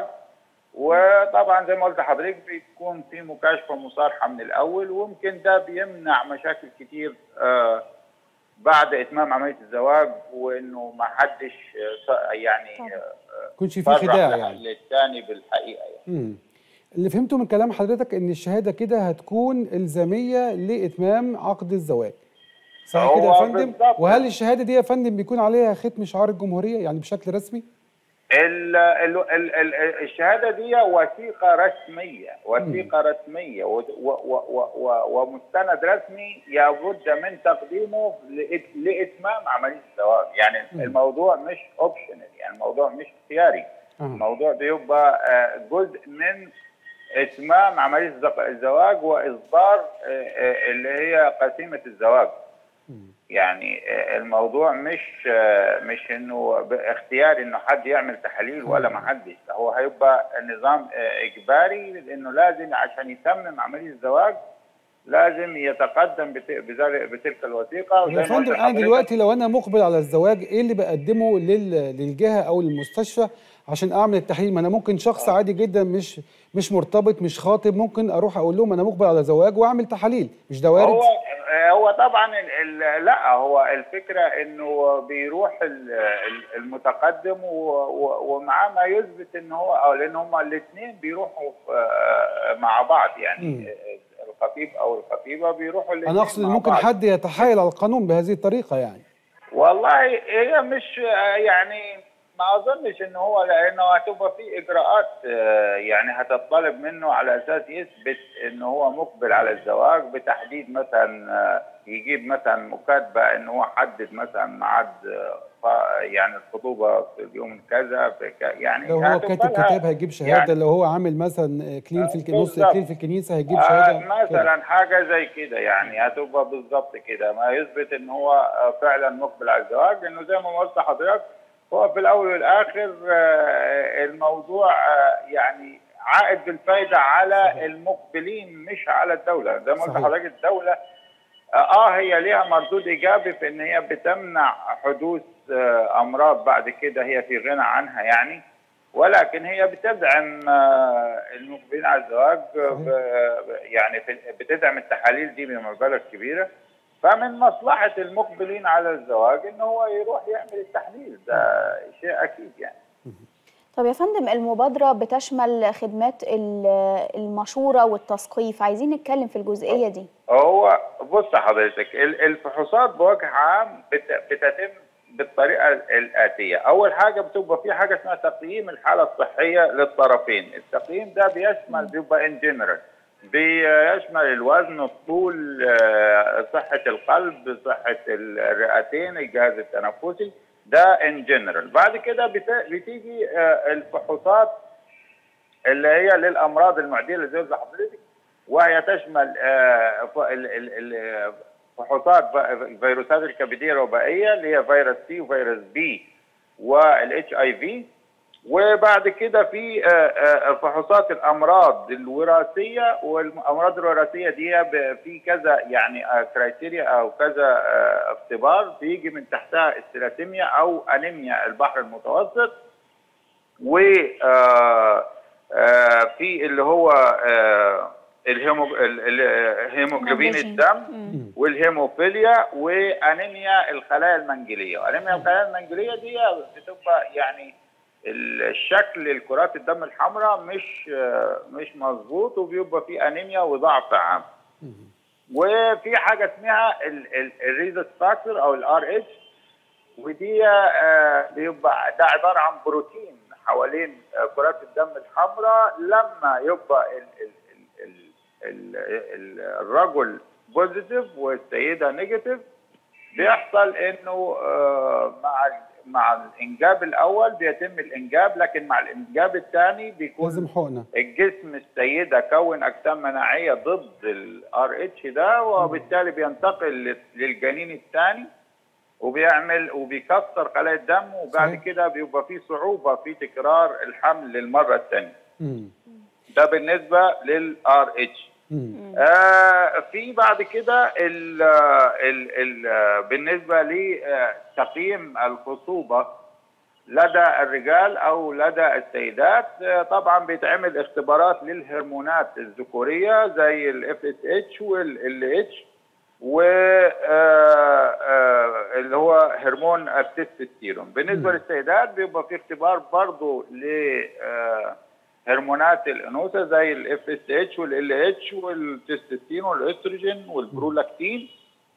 وطبعا زي ما قلت لحضرتك بيكون في مكاشفه مصارحه من الاول وممكن ده بيمنع مشاكل كتير آه، بعد اتمام عمليه الزواج وانه ما حدش آه، ص- يعني طبعا. آه، يكونش في فرح خداع لح- يعني للتاني بالحقيقه يعني مم. اللي فهمته من كلام حضرتك ان الشهاده كده هتكون الزاميه لاتمام عقد الزواج صح هو كده يا فندم بالظبط. وهل الشهاده دي يا فندم بيكون عليها ختم شعار الجمهوريه يعني بشكل رسمي ال ال ال ال الشهاده دي وثيقه رسميه وثيقه رسميه و و و و ومستند رسمي لابد من تقديمه لإت- لاتمام عمليه الزواج يعني مم. الموضوع مش اوبشنال يعني الموضوع مش اختياري آه. الموضوع بيبقى آه، جزء من اتمام عمليه الزق- الزواج واصدار آه، آه، اللي هي قسيمه الزواج مم. يعني آه، الموضوع مش آه، مش انه باختيار انه حد يعمل تحاليل ولا ما حدش هو هيبقى نظام آه، اجباري لانه لازم عشان يتمم عمليه الزواج لازم يتقدم بت- بذلك- بتلك الوثيقه وزي يا ما فندم قلت انا لحضرتك- دلوقتي لو انا مقبل على الزواج ايه اللي بقدمه لل... للجهه او للمستشفى عشان اعمل التحليل ما انا ممكن شخص عادي جدا مش مش مرتبط مش خاطب ممكن اروح اقول لهم انا مقبل على زواج واعمل تحاليل مش ده وارد هو هو طبعا ال ال لا هو الفكره انه بيروح ال- ال- المتقدم و- و- ومعاه ما يثبت ان هو او لان هما الاثنين بيروحوا آه، مع بعض مم. يعني الخطيب او الخطيبه بيروحوا الاثنين انا اقصد إن مع ممكن بعض. حد يتحايل على القانون بهذه الطريقه يعني والله هي مش آه، يعني ما اظنش ان هو لانه هتبقى في اجراءات آه، يعني هتطلب منه على اساس يثبت ان هو مقبل على الزواج بتحديد مثلا آه، يجيب مثلا مكاتبه ان هو حدد مثلا ميعاد آه، ف- يعني الخطوبه في اليوم كذا في ك... يعني لو هو هتبقى كاتب لها- كتاب هيجيب شهاده يعني- لو هو عامل مثلا كلين في الك- نص بالظبط. كلين في الكنيسه هيجيب آه شهاده كده. مثلا حاجه زي كده يعني هتبقى بالظبط كده ما يثبت ان هو آه، فعلا مقبل على الزواج انه زي ما قلت لحضرتك هو في الاول والاخر آه، الموضوع آه، يعني عائد بالفايده على المقبلين مش على الدوله زي ما قلت صحيح. لحضرتك الدوله اه هي ليها مردود ايجابي في ان هي بتمنع حدوث آه، امراض بعد كده هي في غنى عنها يعني ولكن هي بتدعم آه، المقبلين على الزواج آه، ب- يعني في- بتدعم التحاليل دي بمبالغ كبيره فمن مصلحه المقبلين على الزواج ان هو يروح يعمل التحليل ده شيء اكيد يعني طب يا فندم المبادرة بتشمل خدمات ال- المشورة والتثقيف عايزين نتكلم في الجزئية دي هو بص حضرتك ال- الفحوصات بوجه عام بت- بتتم بالطريقه الاتيه، اول حاجه بتبقى في حاجه اسمها تقييم الحاله الصحيه للطرفين، التقييم ده بيشمل بيبقى ان جنرال بيشمل الوزن، الطول، آه، صحه القلب، صحه الرئتين، الجهاز التنفسي، ده ان جنرال، بعد كده بت- بتيجي آه، الفحوصات اللي هي للامراض المعديه زي ما حضرتك وهي تشمل آه، ف- ال- ال- ال- فحوصات ف- الفيروسات الكبديه الوبائيه اللي هي فيروس سي وفيروس بي والاتش اي في وبعد كده في آه، آه، فحوصات الامراض الوراثيه والامراض الوراثيه دي ب- في كذا يعني كرايتيريا او كذا آه، اختبار بيجي من تحتها السيلاتيميا او انيميا البحر المتوسط و آه، آه، في اللي هو آه، الهيمو- ال- ال- الهيموجلوبين هيموجلوبين. الدم مم. والهيموفيليا وانيميا الخلايا المنجليه وانيميا الخلايا المنجليه دي بتبقى يعني الشكل الكرات الدم الحمراء مش آه، مش مظبوط وبيبقى في انيميا وضعف عام وفي حاجه اسمها الريزس فاكتور او الار اتش ودي آه، بيبقى ده عباره عن بروتين حوالين آه، كرات الدم الحمراء لما يبقى ال ال ال ال ال الرجل بوزيتيف والسيده نيجاتيف بيحصل انه آه، مع مع الانجاب الاول بيتم الانجاب لكن مع الانجاب الثاني بيكون لازم حقنه الجسم السيدة كون أجسام مناعية ضد الار اتش ده وبالتالي بينتقل لل- للجنين الثاني وبيعمل وبيكسر خلايا الدم وبعد صحيح. كده بيبقى في صعوبة في تكرار الحمل للمرة الثانية مم. ده بالنسبة للار اتش مم. آه في بعد كده ال ال ال بالنسبة لتقييم الخصوبة لدى الرجال او لدى السيدات آه، طبعا بيتعمل اختبارات للهرمونات الذكوريه زي الاف اس اتش والال اتش و آه، آه، اللي هو هرمون التستوستيرون بالنسبه مم. للسيدات بيبقى في اختبار برضه ل آه، هرمونات الانوثه زي الاف اس اتش والال اتش والتستوستيرون والاستروجين والبرولاكتين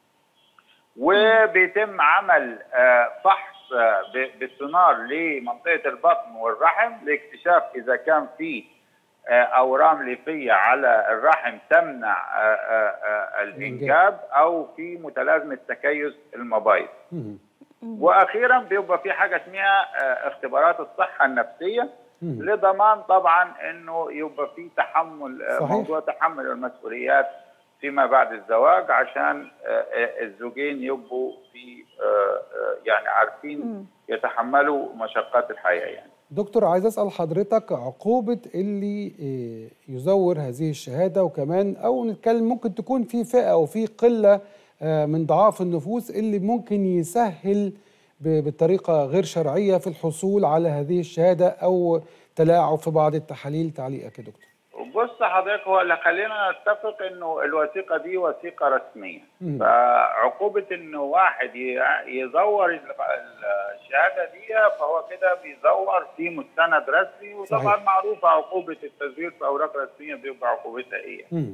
وبيتم عمل آه، فحص آه، ب- بالسونار لمنطقه البطن والرحم لاكتشاف اذا كان في آه، اورام ليفيه على الرحم تمنع آه، آه، آه، الانجاب او في متلازمه تكيس المبايض مم. واخيرا بيبقى في حاجه اسمها آه، اختبارات الصحه النفسيه مم. لضمان طبعا انه يبقى في تحمل آه، صحيح. موضوع تحمل المسؤوليات فيما بعد الزواج عشان آه، آه، الزوجين يبقوا في آه، آه، يعني عارفين مم. يتحملوا مشقات الحياه يعني دكتور عايز اسال حضرتك عقوبه اللي آه، يزور هذه الشهاده وكمان او نتكلم ممكن تكون في فئه او في قله آه، من ضعاف النفوس اللي ممكن يسهل ب- بطريقه غير شرعيه في الحصول على هذه الشهاده او تلاعب في بعض التحاليل تعليقك يا دكتور بص حضرتك هو اللي خلينا نتفق انه الوثيقه دي وثيقه رسميه مم. فعقوبه انه واحد ي- يزور ال- الشهاده دي فهو كده بيزور في مستند رسمي وطبعا صحيح. معروفه عقوبه التزوير في اوراق رسميه بيبقى عقوبتها ايه مم.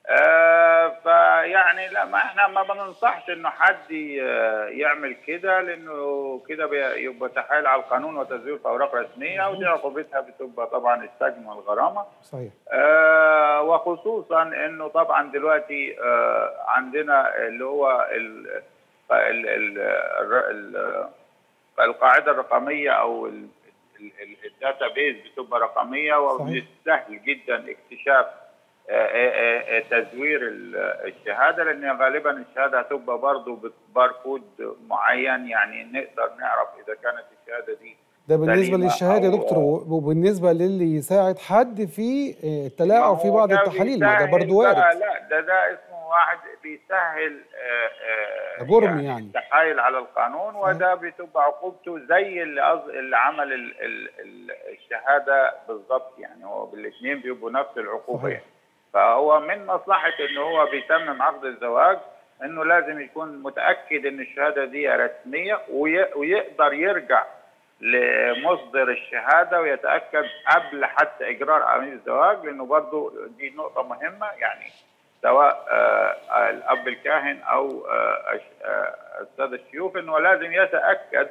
آه فيعني لا ما احنا ما بننصحش انه حد ي- يعمل كده لانه كده بي- يبقى تحايل على القانون وتزوير في اوراق رسميه ودي عقوبتها بتبقى طبعا السجن والغرامه صحيح آه وخصوصا انه طبعا دلوقتي آه عندنا اللي هو ال ال ال ال ال القاعده الرقميه او الداتا بيز بتبقى رقميه ومن صحيح. السهل جدا اكتشاف آه، آه، آه، تزوير ال- الشهاده لان غالبا الشهاده هتبقى برضه باركود معين يعني نقدر نعرف اذا كانت الشهاده دي ده بالنسبه سليمة للشهاده يا أو- دكتور وبالنسبه للي يساعد حد في آه، التلاعب في ما هو بعض ده التحاليل ما ده بيسهل برضه بقى- وارد لا ده ده اسمه واحد بيسهل آه، آه، جرم يعني. التحايل على القانون وده بتبقى عقوبته زي اللي أز... اللي عمل ال... ال... ال... الشهاده بالظبط يعني هو بالاثنين بيبقوا نفس العقوبه صحيح. يعني فهو من مصلحه ان هو بيتمم عقد الزواج انه لازم يكون متاكد ان الشهاده دي رسميه وي... ويقدر يرجع لمصدر الشهاده ويتاكد قبل حتى اجراء عمليه الزواج لانه برضو دي نقطه مهمه يعني سواء آه، الاب الكاهن او آه، الش- آه، الساده الشيوخ انه لازم يتاكد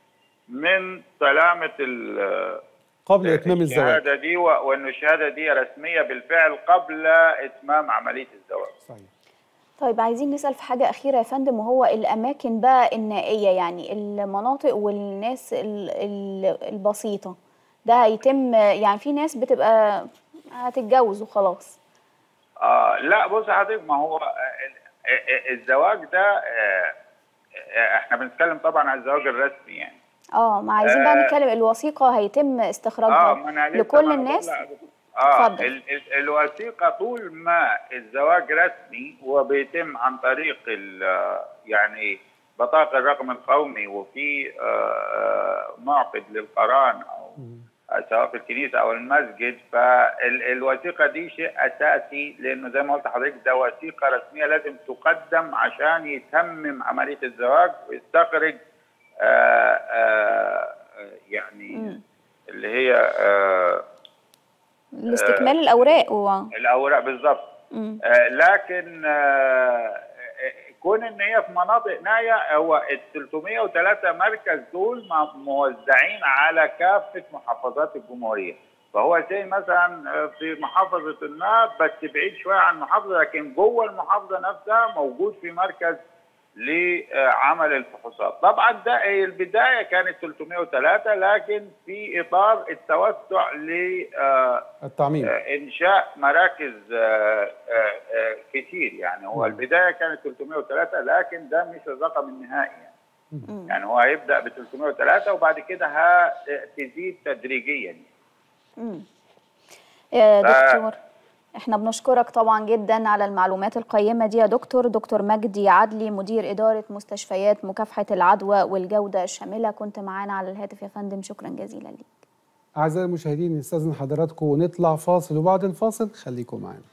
من سلامه ال- قبل اتمام الزواج الشهاده دي و- وانه الشهاده دي رسميه بالفعل قبل اتمام عمليه الزواج صحيح طيب عايزين نسأل في حاجة أخيرة يا فندم وهو الأماكن بقى النائية يعني المناطق والناس ال- ال- البسيطة ده هيتم يعني في ناس بتبقى هتتجوز وخلاص آه لا بص يا حضرتك ما هو آه، ال- آه، الزواج ده آه، آه، احنا بنتكلم طبعا عن الزواج الرسمي يعني اه ما عايزين بقى آه. نتكلم الوثيقة هيتم اه استخراجها ما انا لسه لكل ما أنا الناس بقول لك. اه اتفضل. ال ال الوثيقه طول ما الزواج رسمي وبيتم عن طريق ال- يعني بطاقه الرقم القومي وفي آه، آه، معقد للقران او سواء في الكنيسه او المسجد فالوثيقه دي شيء اساسي لانه زي ما قلت لحضرتك ده وثيقه رسميه لازم تقدم عشان يتمم عمليه الزواج ويستخرج آه، آه، يعني مم. اللي هي آه، لاستكمال الأوراق و... الاوراق بالظبط مم. آه، لكن آه، آه، كون ان هي في مناطق نايه هو ال 303 مركز دول م- موزعين على كافه محافظات الجمهوريه فهو زي مثلا آه، في محافظه الناب بس بعيد شويه عن المحافظه لكن جوه المحافظه نفسها موجود في مركز لعمل الفحوصات طبعا ده البدايه كانت 303 لكن في اطار التوسع ل آه، التعميم آه، انشاء مراكز آه، آه، آه، كتير يعني هو البدايه كانت 303 لكن ده مش الرقم النهائي يعني. مم. يعني هو هيبدا ب 303 وبعد كده هتزيد تدريجيا يعني. مم. يا ف- دكتور احنا بنشكرك طبعا جدا على المعلومات القيمة دي يا دكتور دكتور مجدي عدلي مدير إدارة مستشفيات مكافحة العدوى والجودة الشاملة كنت معانا على الهاتف يا فندم شكرا جزيلا ليك أعزائي المشاهدين نستأذن حضراتكم ونطلع فاصل وبعد الفاصل خليكم معانا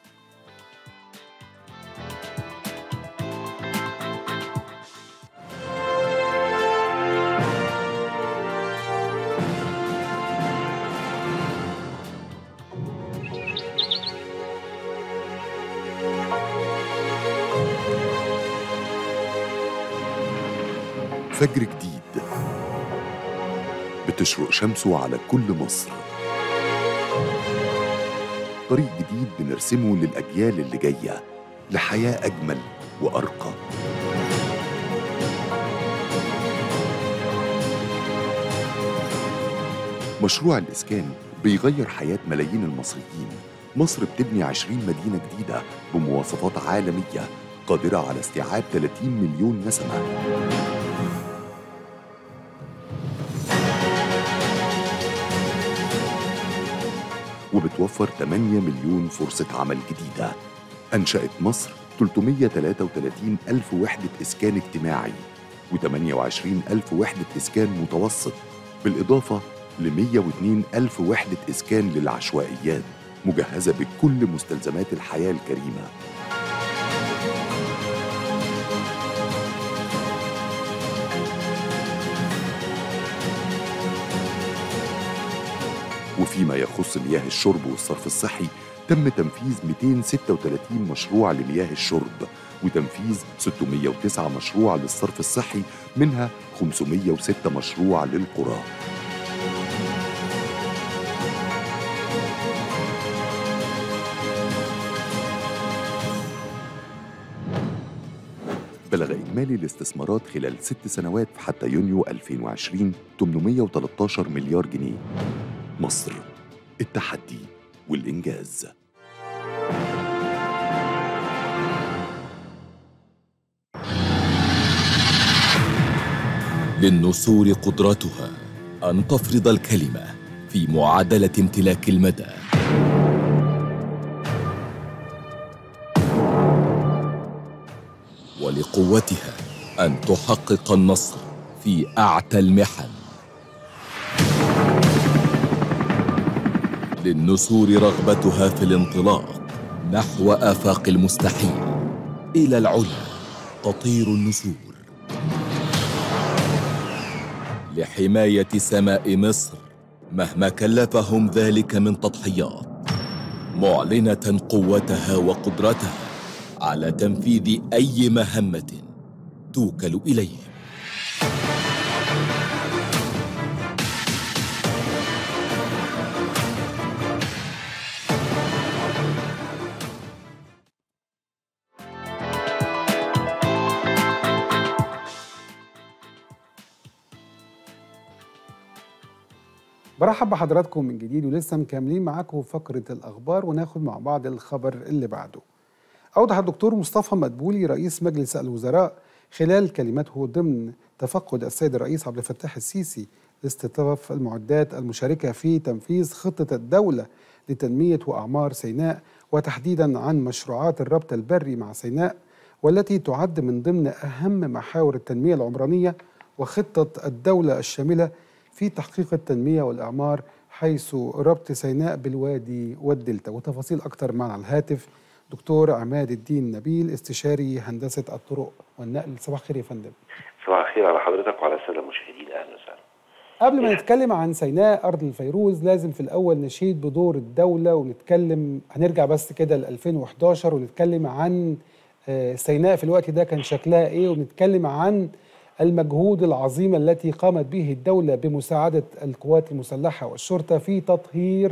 فجر جديد بتشرق شمسه على كل مصر طريق جديد بنرسمه للأجيال اللي جاية لحياة أجمل وأرقى مشروع الإسكان بيغير حياة ملايين المصريين مصر بتبني 20 مدينة جديدة بمواصفات عالمية قادرة على استيعاب 30 مليون نسمة وبتوفر 8 مليون فرصة عمل جديدة أنشأت مصر 333 ألف وحدة إسكان اجتماعي و28 ألف وحدة إسكان متوسط بالإضافة ل 102 ألف وحدة إسكان للعشوائيات مجهزة بكل مستلزمات الحياة الكريمة وفيما يخص مياه الشرب والصرف الصحي تم تنفيذ 236 مشروع لمياه الشرب وتنفيذ 609 مشروع للصرف الصحي منها 506 مشروع للقرى بلغ إجمالي الاستثمارات خلال ست سنوات حتى يونيو 2020 813 مليار جنيه مصر التحدي والإنجاز للنسور قدرتها ان تفرض الكلمه في معادله امتلاك المدى ولقوتها ان تحقق النصر في اعتى المحن للنسور رغبتها في الانطلاق نحو افاق المستحيل الى العلا تطير النسور لحمايه سماء مصر مهما كلفهم ذلك من تضحيات معلنه قوتها وقدرتها على تنفيذ اي مهمه توكل اليهم برحب بحضراتكم من جديد ولسه مكملين معاكم فقرة الأخبار وناخد مع بعض الخبر اللي بعده أوضح الدكتور مصطفى مدبولي رئيس مجلس الوزراء خلال كلمته ضمن تفقد السيد الرئيس عبد الفتاح السيسي لاستضافة المعدات المشاركة في تنفيذ خطة الدولة لتنمية وأعمار سيناء وتحديدا عن مشروعات الربط البري مع سيناء والتي تعد من ضمن أهم محاور التنمية العمرانية وخطة الدولة الشاملة في تحقيق التنمية والإعمار حيث ربط سيناء بالوادي والدلتا وتفاصيل أكثر معنا على الهاتف دكتور عماد الدين نبيل استشاري هندسة الطرق والنقل صباح الخير يا فندم صباح الخير على حضرتك وعلى الساده المشاهدين اهلا وسهلا قبل ما نتكلم عن سيناء أرض الفيروز لازم في الأول نشيد بدور الدولة ونتكلم هنرجع بس كده ل 2011 ونتكلم عن آه، سيناء في الوقت ده كان شكلها إيه ونتكلم عن المجهود العظيم التي قامت به الدولة بمساعدة القوات المسلحة والشرطة في تطهير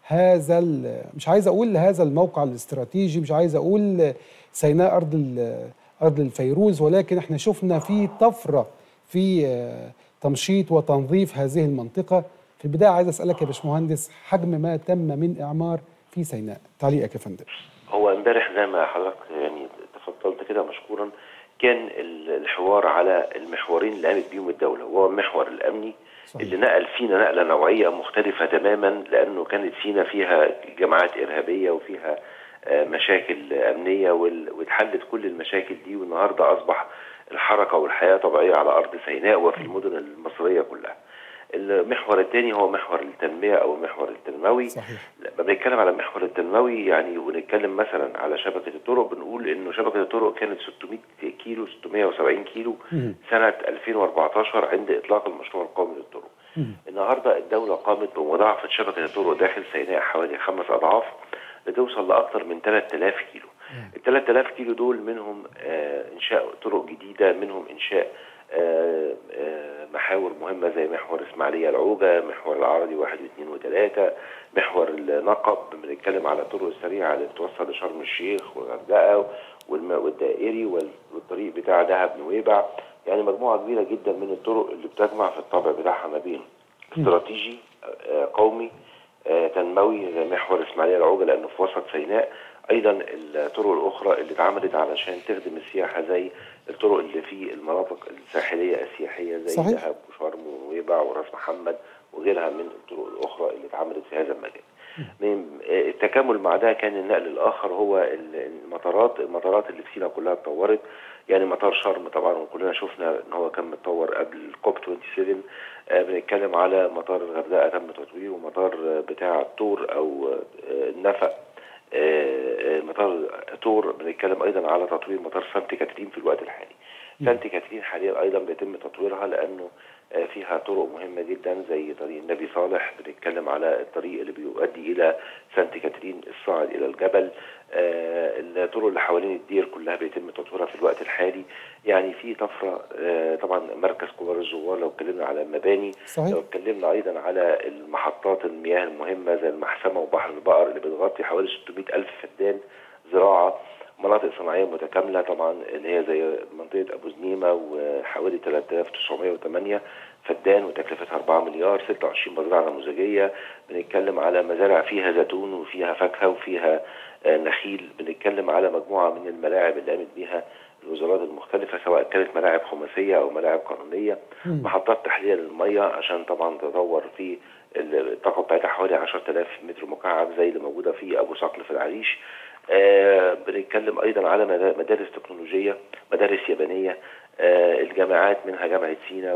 هذا ال- مش عايز أقول هذا الموقع الاستراتيجي مش عايز أقول سيناء أرض ال- أرض الفيروز ولكن احنا شفنا في طفرة في آه، تمشيط وتنظيف هذه المنطقة في البداية عايز أسألك يا باشمهندس حجم ما تم من إعمار في سيناء تعليقك يا فندم هو امبارح زي ما حضرتك يعني تفضلت كده مشكورا كان ال- الحوار على المحورين اللي قامت بيهم الدوله وهو المحور الامني صحيح. اللي نقل فينا نقله نوعيه مختلفه تماما لانه كانت فينا فيها جماعات ارهابيه وفيها آه، مشاكل امنيه وال- واتحلت كل المشاكل دي والنهارده اصبح الحركه والحياه طبيعيه على ارض سيناء وفي المدن المصريه كلها. المحور الثاني هو محور التنميه او المحور التنموي صحيح لما بنتكلم على المحور التنموي يعني ونتكلم مثلا على شبكه الطرق بنقول انه شبكه الطرق كانت 600 كيلو 670 كيلو مم. سنه 2014 عند اطلاق المشروع القومي للطرق. مم. النهارده الدوله قامت بمضاعفه شبكه الطرق داخل سيناء حوالي خمس اضعاف لتوصل لاكثر من 3000 كيلو. ال 3000 كيلو دول منهم آه انشاء طرق جديده منهم انشاء آه آه محاور مهمه زي محور اسماعيليه العوجه، محور العرضي واحد واثنين وثلاثه، محور النقب بنتكلم على الطرق السريعه اللي بتوصل لشرم الشيخ والغردقه والم- والدائري وال- والطريق بتاع دهب نويبع يعني مجموعه كبيره جدا من الطرق اللي بتجمع في الطابع بتاعها ما بين استراتيجي آه، قومي آه، تنموي زي محور اسماعيليه العوجه لانه في وسط سيناء ايضا الطرق الاخرى اللي اتعملت علشان تخدم السياحه زي الطرق اللي في المناطق الساحليه السياحيه زي صحيح. دهب وشرم ونويبع وراس محمد وغيرها من الطرق الاخرى اللي اتعملت في هذا المجال. من آه، التكامل مع ده كان النقل الاخر هو ال- المطارات المطارات اللي في سينا كلها اتطورت يعني مطار شرم طبعا وكلنا شفنا ان هو كان متطور قبل الكوب 27 آه، بنتكلم على مطار الغردقه تم تطويره ومطار آه، بتاع الطور او آه، النفق آه، آه، مطار تور بنتكلم ايضا على تطوير مطار سانت كاترين في الوقت الحالي. سانت كاترين حاليا ايضا بيتم تطويرها لانه آه، فيها طرق مهمة جدا زي طريق النبي صالح بنتكلم على الطريق اللي بيؤدي إلى سانت كاترين الصاعد إلى الجبل آه، الطرق اللي حوالين الدير كلها بيتم تطويرها في الوقت الحالي يعني في طفرة آه، طبعا مركز كبار الزوار لو اتكلمنا على المباني صحيح. لو اتكلمنا أيضا على المحطات المياه المهمة زي المحسمة وبحر البقر اللي بتغطي حوالي 600 ألف فدان زراعة مناطق صناعية متكاملة طبعا اللي هي زي منطقة أبو زنيمة وحوالي 3908 فدان وتكلفتها 4 مليار 26 مزرعة نموذجية بنتكلم على مزارع فيها زيتون وفيها فاكهة وفيها آه، نخيل بنتكلم على مجموعة من الملاعب اللي قامت بيها الوزارات المختلفة سواء كانت ملاعب خماسية أو ملاعب قانونية محطات تحلية للمية عشان طبعا تطور في الطاقة بتاعتها حوالي 10000 متر مكعب زي اللي موجودة في أبو صقل في العريش آه بنتكلم أيضا على مدا- مدارس تكنولوجية مدارس يابانية آه الجامعات منها جامعة سينا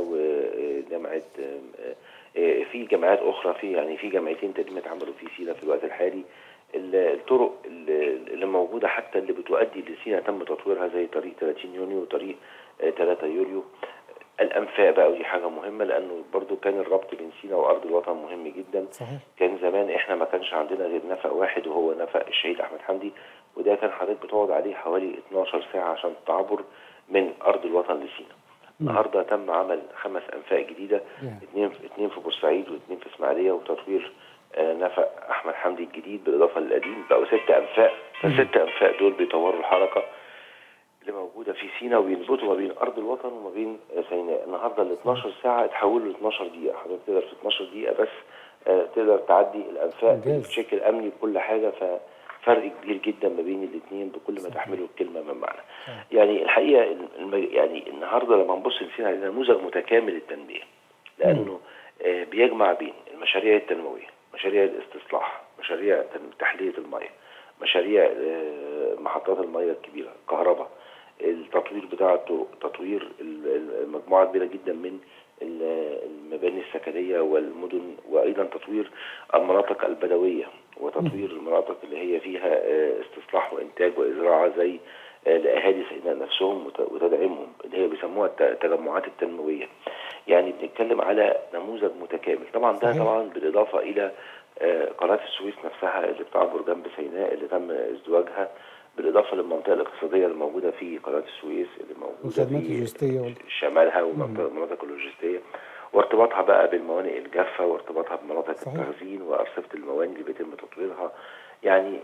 وجامعة آه آه، في جامعات أخرى في يعني في جامعتين تقريبا اتعملوا في سينا في الوقت الحالي ال- الطرق اللي اللي موجودة حتى اللي بتؤدي لسينا تم تطويرها زي طريق 30 يونيو وطريق آه، 3 يوليو الأنفاق بقى ودي حاجة مهمة لأنه برضو كان الربط بين سينا وأرض الوطن مهم جدا صحيح كان زمان احنا ما كانش عندنا غير نفق واحد وهو نفق الشهيد احمد حمدي وده كان حضرتك بتقعد عليه حوالي 12 ساعه عشان تعبر من ارض الوطن لسينا. النهارده تم عمل خمس انفاق جديده يعني. اثنين اثنين في بورسعيد واثنين في اسماعيليه وتطوير آه، نفق احمد حمدي الجديد بالاضافه للقديم بقوا ست انفاق فالست انفاق دول بيطوروا الحركه اللي موجوده في سينا وبيربطوا ما بين ارض الوطن وما بين آه، سيناء النهارده ال 12 ساعه اتحولوا ل 12 دقيقه حضرتك تقدر في 12 دقيقه بس آه، تقدر تعدي الانفاق ممتاز. بشكل امني بكل حاجه ففرق كبير جدا ما بين الاثنين بكل ما تحمله الكلمه من معنى. يعني الحقيقه الم- يعني النهارده لما نبص لسينا على نموذج متكامل التنميه لانه آه، بيجمع بين المشاريع التنمويه، مشاريع الاستصلاح، مشاريع تن- تحليه المياه، مشاريع آه، محطات المياه الكبيره، كهرباء، التطوير بتاع الطرق، تطوير ال- ال- مجموعه كبيره جدا من ال- المباني السكنيه والمدن وايضا تطوير المناطق البدويه وتطوير المناطق اللي هي فيها آه، استصلاح وانتاج وازراعه زي آه، لاهالي سيناء نفسهم وت- وتدعيمهم اللي هي بيسموها الت- التجمعات التنمويه. يعني بنتكلم على نموذج متكامل، طبعا ده صحيح. طبعا بالاضافه الى آه، قناه السويس نفسها اللي بتعبر جنب سيناء اللي تم ازدواجها بالاضافه للمنطقه الاقتصاديه اللي موجوده في قناه السويس اللي موجوده والخدمات في اللوجستية وال- شمالها والمناطق اللوجستيه وارتباطها بقى بالموانئ الجافه وارتباطها بمناطق صحيح. التخزين وارصفه الموانئ اللي بيتم تطويرها يعني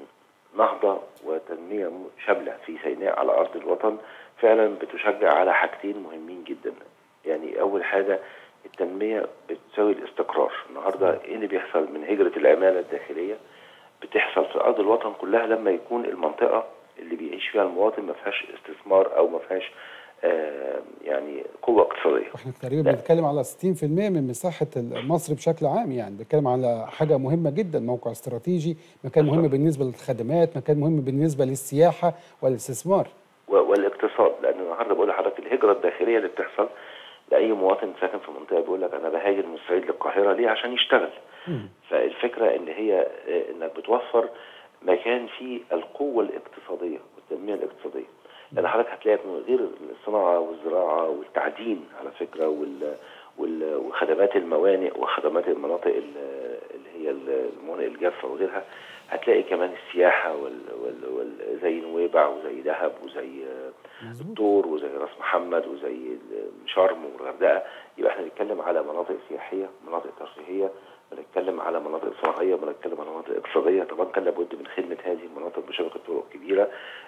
نهضه وتنميه م- شامله في سيناء على ارض الوطن فعلا بتشجع على حاجتين مهمين جدا يعني اول حاجه التنميه بتساوي الاستقرار النهارده ايه اللي بيحصل من هجره العماله الداخليه بتحصل في ارض الوطن كلها لما يكون المنطقه اللي بيعيش فيها المواطن ما فيهاش استثمار او ما فيهاش آه يعني قوه اقتصاديه واحنا تقريبا بنتكلم على 60% من مساحه مصر بشكل عام يعني بنتكلم على حاجه مهمه جدا موقع استراتيجي مكان مهم بالنسبه للخدمات مكان مهم بالنسبه للسياحه والاستثمار و- والاقتصاد لان النهارده بقول لحضرتك الهجره الداخليه اللي بتحصل لاي مواطن ساكن في منطقه بيقول لك انا بهاجر من الصعيد للقاهره ليه عشان يشتغل فالفكره ان هي آه، انك بتوفر مكان فيه القوه الاقتصاديه والتنميه الاقتصاديه لان حضرتك هتلاقي من غير الصناعه والزراعه والتعدين على فكره وال وال- وخدمات الموانئ وخدمات المناطق ال- اللي هي الموانئ الجافه وغيرها هتلاقي كمان السياحه وال وال وال زي نويبع وزي دهب وزي آه، الطور وزي راس محمد وزي ال- شرم والغردقه يبقى احنا بنتكلم على مناطق سياحيه مناطق ترفيهيه بنتكلم على مناطق صناعيه بنتكلم على مناطق اقتصاديه طبعا كان لابد من خدمه هذه المناطق بشبكه طرق كبيره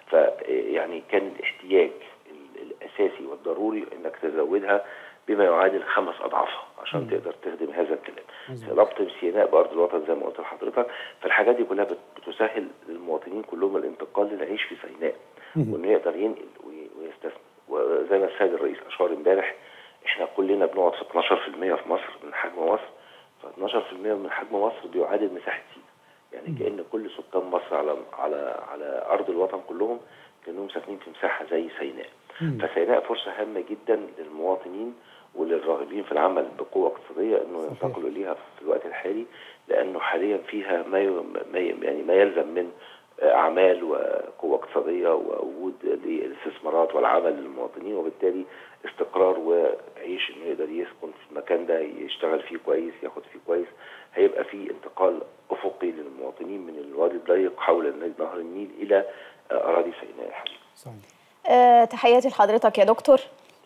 فيعني كان الاحتياج ال- الاساسي والضروري انك تزودها بما يعادل خمس اضعافها عشان تقدر تخدم هذا الكلام ربط سيناء بارض الوطن زي ما قلت لحضرتك فالحاجات دي كلها بت- بتسهل للمواطنين كلهم الانتقال للعيش في سيناء وانه يقدر ينقل وي- ويستثمر وزي ما السيد الرئيس اشار امبارح احنا كلنا بنقعد في 12% في مصر من حجم مصر ف 12% من حجم مصر بيعادل مساحه سيناء يعني كان كل سكان مصر على على على ارض الوطن كلهم كانهم ساكنين في مساحه زي سيناء فسيناء فرصه هامه جدا للمواطنين وللراغبين في العمل بقوه اقتصاديه انه ينتقلوا اليها في الوقت الحالي لانه حاليا فيها ما ي- ما ي- يعني ما يلزم من اعمال وقوه اقتصاديه ووجود للاستثمارات والعمل للمواطنين وبالتالي استقرار وعيش انه يقدر يسكن في المكان ده يشتغل فيه كويس ياخد فيه كويس هيبقى في انتقال افقي للمواطنين من الوادي الضيق حول نهر النيل الى اراضي سيناء الحبيبه. صحيح آه، تحياتي لحضرتك يا دكتور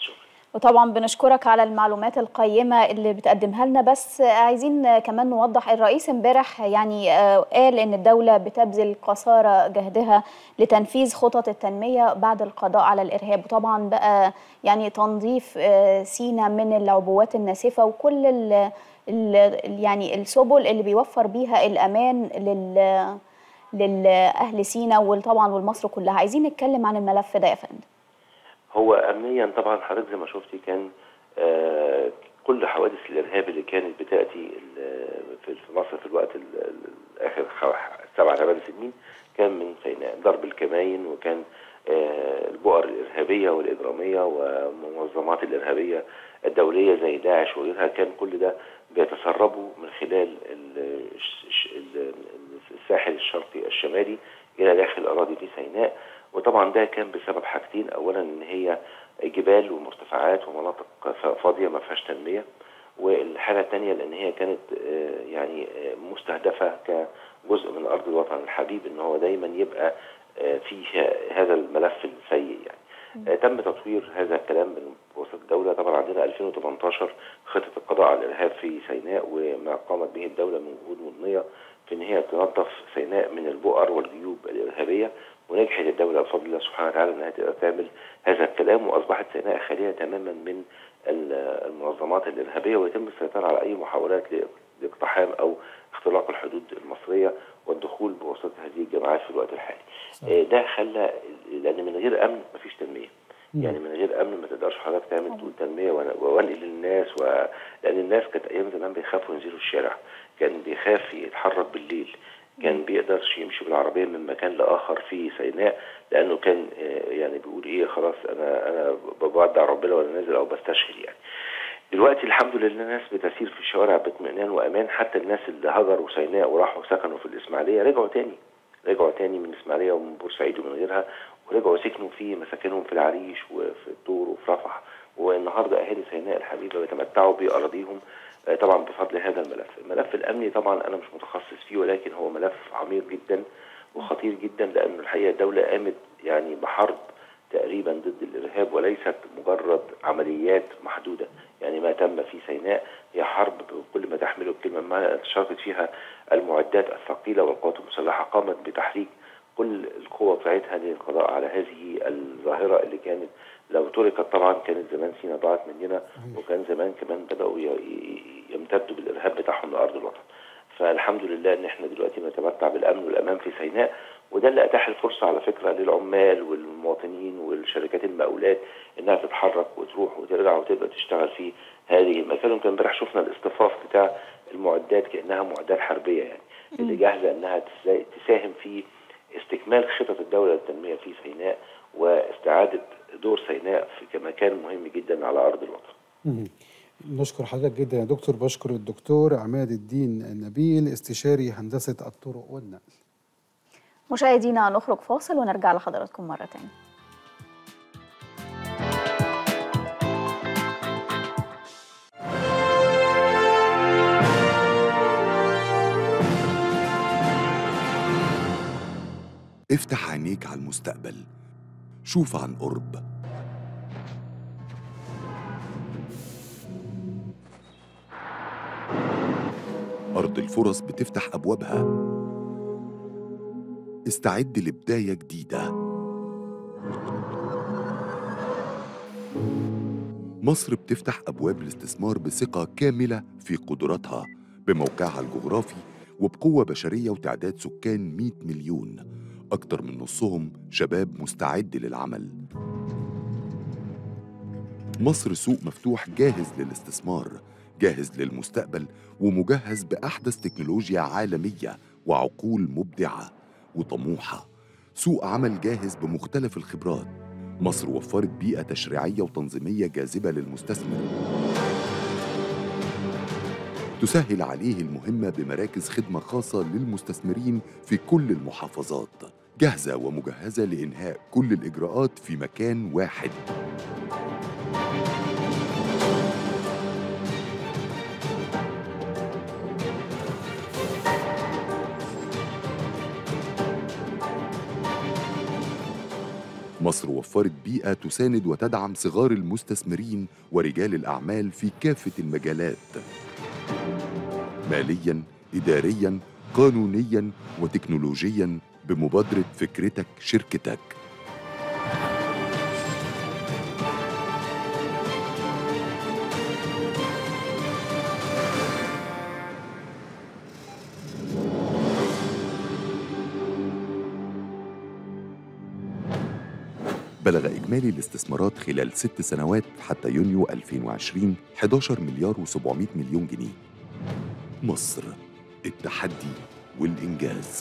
وطبعا بنشكرك على المعلومات القيمة اللي بتقدمها لنا بس عايزين آه، كمان نوضح الرئيس امبارح يعني آه، قال ان الدولة بتبذل قصارى جهدها لتنفيذ خطط التنمية بعد القضاء على الإرهاب وطبعا بقى يعني تنظيف آه، سينا من العبوات الناسفة وكل ال ال يعني السبل اللي بيوفر بيها الأمان لل للأهل سينا وطبعا والمصر كلها عايزين نتكلم عن الملف ده يا فندم هو امنيا طبعا حضرتك زي ما شفتي كان آه كل حوادث الارهاب اللي كانت بتاتي ال- في في مصر في الوقت ال- ال- اخر خ- سبع ثمان سنين كان من سيناء ضرب الكماين وكان آه البؤر الارهابيه والاجراميه والمنظمات الارهابيه الدوليه زي داعش وغيرها كان كل ده بيتسربوا من خلال ال- الش- الش- ال- الساحل الشرقي الشمالي الى داخل اراضي في سيناء وطبعا ده كان بسبب حاجتين اولا ان هي جبال ومرتفعات ومناطق ف- فاضيه ما فيهاش تنميه والحاجه الثانيه لان هي كانت آه، يعني آه، مستهدفه كجزء من ارض الوطن الحبيب ان هو دايما يبقى آه، فيه هذا الملف السيء يعني آه، تم تطوير هذا الكلام من وسط الدوله طبعا عندنا 2018 خطه القضاء على الارهاب في سيناء وما قامت به الدوله من جهود مضنيه في ان هي تنظف سيناء من البؤر والجيوب الارهابيه ونجحت الدوله بفضل الله سبحانه وتعالى انها تقدر تعمل هذا الكلام واصبحت سيناء خاليه تماما من ال- المنظمات الارهابيه ويتم السيطره على اي محاولات ل- لاقتحام او اختراق الحدود المصريه والدخول بواسطه هذه الجماعات في الوقت الحالي. آه، ده خلى لان من غير امن مفيش تنميه. يعني من غير امن ما تقدرش حضرتك تعمل تقول تنميه وأنا- وانقل للناس و... لان الناس كانت ايام زمان بيخافوا ينزلوا الشارع كان بيخاف يتحرك بالليل كان بيقدرش يمشي بالعربيه من مكان لاخر في سيناء لانه كان آه، يعني بيقول ايه خلاص انا انا بودع ربنا ولا نازل او بستشهد يعني دلوقتي الحمد لله الناس بتسير في الشوارع باطمئنان وامان حتى الناس اللي هجروا سيناء وراحوا سكنوا في الاسماعيليه رجعوا تاني رجعوا تاني من الاسماعيليه ومن بورسعيد ومن غيرها ورجعوا سكنوا في مساكنهم في العريش وفي الطور وفي رفح والنهارده اهالي سيناء الحبيبه بيتمتعوا باراضيهم آه، طبعا بفضل هذا الملف الملف الامني طبعا انا مش متخصص فيه ولكن هو ملف عميق جدا وخطير جدا لانه الحقيقه الدوله قامت يعني بحرب تقريبا ضد الارهاب وليست مجرد عمليات محدوده يعني ما تم في سيناء هي حرب بكل ما تحمله الكلمه ما شاركت فيها المعدات الثقيله والقوات المسلحه قامت بتحريك كل القوة بتاعتها للقضاء على هذه الظاهرة اللي كانت لو تركت طبعا كانت زمان سينا ضاعت مننا وكان زمان كمان بدأوا ي- ي- يمتدوا بالإرهاب بتاعهم لأرض الوطن فالحمد لله ان احنا دلوقتي نتمتع بالامن والامان في سيناء وده اللي اتاح الفرصه على فكره للعمال والمواطنين والشركات المقاولات انها تتحرك وتروح وترجع وتبقى تشتغل في هذه المكان يمكن امبارح شفنا الاصطفاف بتاع المعدات كانها معدات حربيه يعني اللي جاهزه انها تسا- تساهم في استكمال خطط الدوله للتنميه في سيناء واستعاده دور سيناء في كمكان مهم جدا على ارض الوطن. مم. نشكر حضرتك جدا يا دكتور بشكر الدكتور عماد الدين النبيل استشاري هندسة الطرق والنقل مشاهدينا نخرج فاصل ونرجع لحضراتكم مرة تانية افتح عينيك على المستقبل شوف عن قرب أرض الفرص بتفتح أبوابها استعد لبداية جديدة مصر بتفتح أبواب الاستثمار بثقة كاملة في قدراتها بموقعها الجغرافي وبقوة بشرية وتعداد سكان 100 مليون أكتر من نصهم شباب مستعد للعمل مصر سوق مفتوح جاهز للاستثمار جاهز للمستقبل ومجهز بأحدث تكنولوجيا عالمية وعقول مبدعة وطموحة سوق عمل جاهز بمختلف الخبرات مصر وفرت بيئة تشريعية وتنظيمية جاذبة للمستثمر تسهل عليه المهمة بمراكز خدمة خاصة للمستثمرين في كل المحافظات جاهزة ومجهزة لإنهاء كل الإجراءات في مكان واحد مصر وفرت بيئة تساند وتدعم صغار المستثمرين ورجال الأعمال في كافة المجالات مالياً، إدارياً، قانونياً وتكنولوجياً بمبادرة فكرتك شركتك بلغ إجمالي الاستثمارات خلال ست سنوات حتى يونيو 2020 11 مليار و700 مليون جنيه مصر التحدي والإنجاز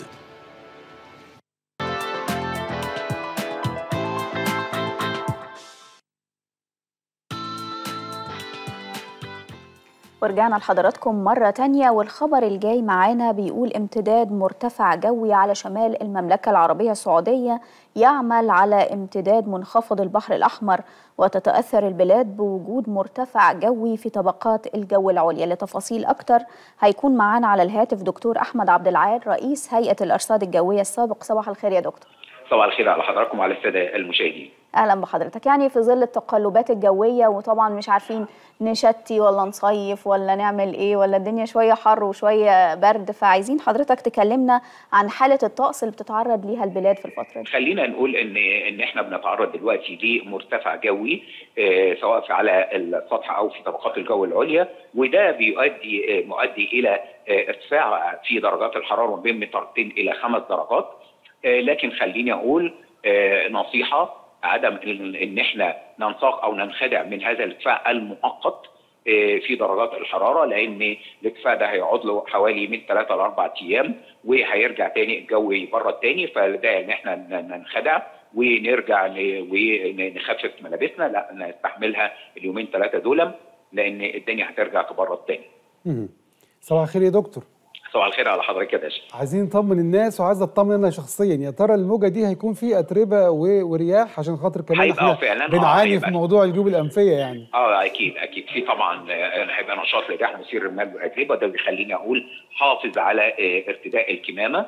ورجعنا لحضراتكم مرة تانية والخبر الجاي معانا بيقول امتداد مرتفع جوي على شمال المملكة العربية السعودية يعمل على امتداد منخفض البحر الأحمر وتتأثر البلاد بوجود مرتفع جوي في طبقات الجو العليا لتفاصيل أكتر هيكون معانا على الهاتف دكتور أحمد عبد العال رئيس هيئة الأرصاد الجوية السابق صباح الخير يا دكتور صباح الخير على حضراتكم وعلى الساده المشاهدين. اهلا بحضرتك يعني في ظل التقلبات الجويه وطبعا مش عارفين نشتي ولا نصيف ولا نعمل ايه ولا الدنيا شويه حر وشويه برد فعايزين حضرتك تكلمنا عن حاله الطقس اللي بتتعرض ليها البلاد في الفتره دي خلينا نقول ان ان احنا بنتعرض دلوقتي لمرتفع جوي آه، سواء في على السطح او في طبقات الجو العليا وده بيؤدي آه، مؤدي الى آه، ارتفاع في درجات الحراره ما بين مترتين الى خمس درجات آه، لكن خليني اقول آه، نصيحه عدم ان إن احنا ننساق او ننخدع من هذا الارتفاع المؤقت آه، في درجات الحراره لان الارتفاع ده هيقعد له حوالي من ثلاثة لاربع ايام وهيرجع تاني الجو يبرد تاني فده ان احنا ن- ننخدع ونرجع ن- ونخفف ملابسنا لا نستحملها اليومين ثلاثه دول لان الدنيا هترجع تبرد تاني. مهم. صباح الخير يا دكتور صباح الخير على حضرتك يا باشا. عايزين نطمن الناس وعايز اطمن انا شخصيا يا ترى الموجه دي هيكون في اتربه و- ورياح عشان خاطر كمان هيبقى احنا فعلاً، آه، بنعاني في هيبقى. موضوع الجيوب الانفيه يعني اه اكيد اكيد في طبعا آه، هيبقى نشاط لرياح مثير الرمال والاتربه ده بيخليني اقول حافظ على آه، ارتداء الكمامه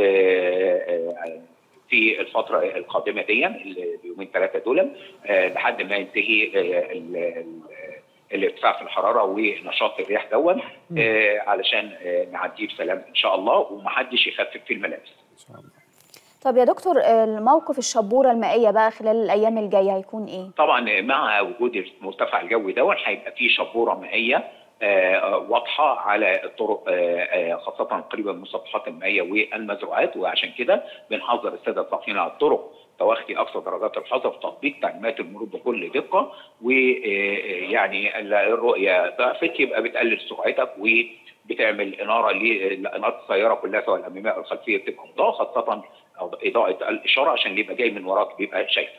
آه، آه، في الفتره القادمه دي اليومين ثلاثه دول آه، لحد ما ينتهي آه، ال- ال- الارتفاع في الحراره ونشاط الرياح دون آه، علشان آه، نعديه بسلام ان شاء الله ومحدش يخفف في الملابس ان شاء الله طب يا دكتور الموقف الشبوره المائيه بقى خلال الايام الجايه هيكون ايه طبعا مع وجود المرتفع الجوي دون هيبقى في شبوره مائيه آه، واضحه على الطرق آه، آه، خاصه قريبه من مسطحات المائيه والمزروعات وعشان كده بنحذر الساده الساقين على الطرق توخي اقصى درجات الحذر تطبيق تعليمات المرور بكل دقه ويعني الرؤيه ضعفت يبقى بتقلل سرعتك وبتعمل اناره لاناره السياره كلها سواء الاماميه او الخلفيه بتبقى مضاءه خاصه اضاءه الاشاره عشان اللي يبقى جاي من وراك بيبقى شايفك.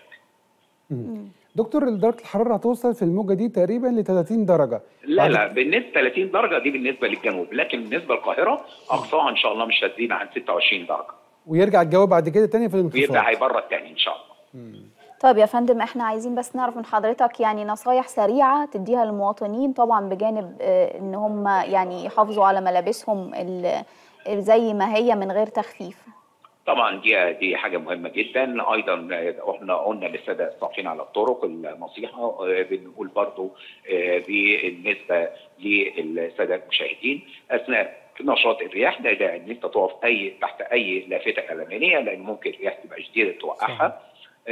دكتور درجه الحراره هتوصل في الموجه دي تقريبا ل 30 درجه لا بعد- لا بالنسبه 30 درجه دي بالنسبه للجنوب لكن بالنسبه للقاهره اقصاها ان شاء الله مش هتزيد عن 26 درجه ويرجع الجو بعد كده تاني في الانخفاض ويبدا هيبرد تاني ان شاء الله طب يا فندم احنا عايزين بس نعرف من حضرتك يعني نصايح سريعه تديها للمواطنين طبعا بجانب آه، ان هم يعني يحافظوا على ملابسهم ال- زي ما هي من غير تخفيف طبعا دي دي حاجه مهمه جدا ايضا احنا قلنا للساده الساقين على الطرق النصيحه آه، بنقول برضو آه، بالنسبه للساده المشاهدين اثناء نشاط الرياح لا داعي ان انت تقف اي تحت اي لافته اعلاميه لان ممكن الرياح تبقى شديده توقعها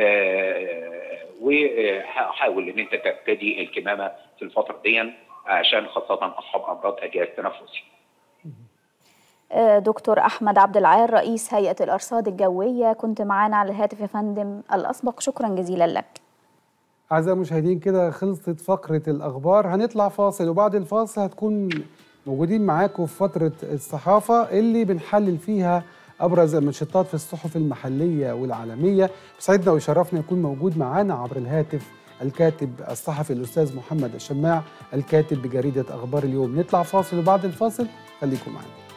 آه، وحاول ان انت ترتدي الكمامه في الفتره دي عشان خاصه اصحاب امراض الجهاز التنفسي آه، دكتور احمد عبد العال رئيس هيئه الارصاد الجويه كنت معانا على الهاتف يا فندم الاسبق شكرا جزيلا لك أعزائي المشاهدين كده خلصت فقرة الأخبار هنطلع فاصل وبعد الفاصل هتكون موجودين معاكم في فترة الصحافة اللي بنحلل فيها أبرز المنشطات في الصحف المحلية والعالمية بسعدنا ويشرفنا يكون موجود معانا عبر الهاتف الكاتب الصحفي الأستاذ محمد الشماع الكاتب بجريدة أخبار اليوم نطلع فاصل وبعد الفاصل خليكم معانا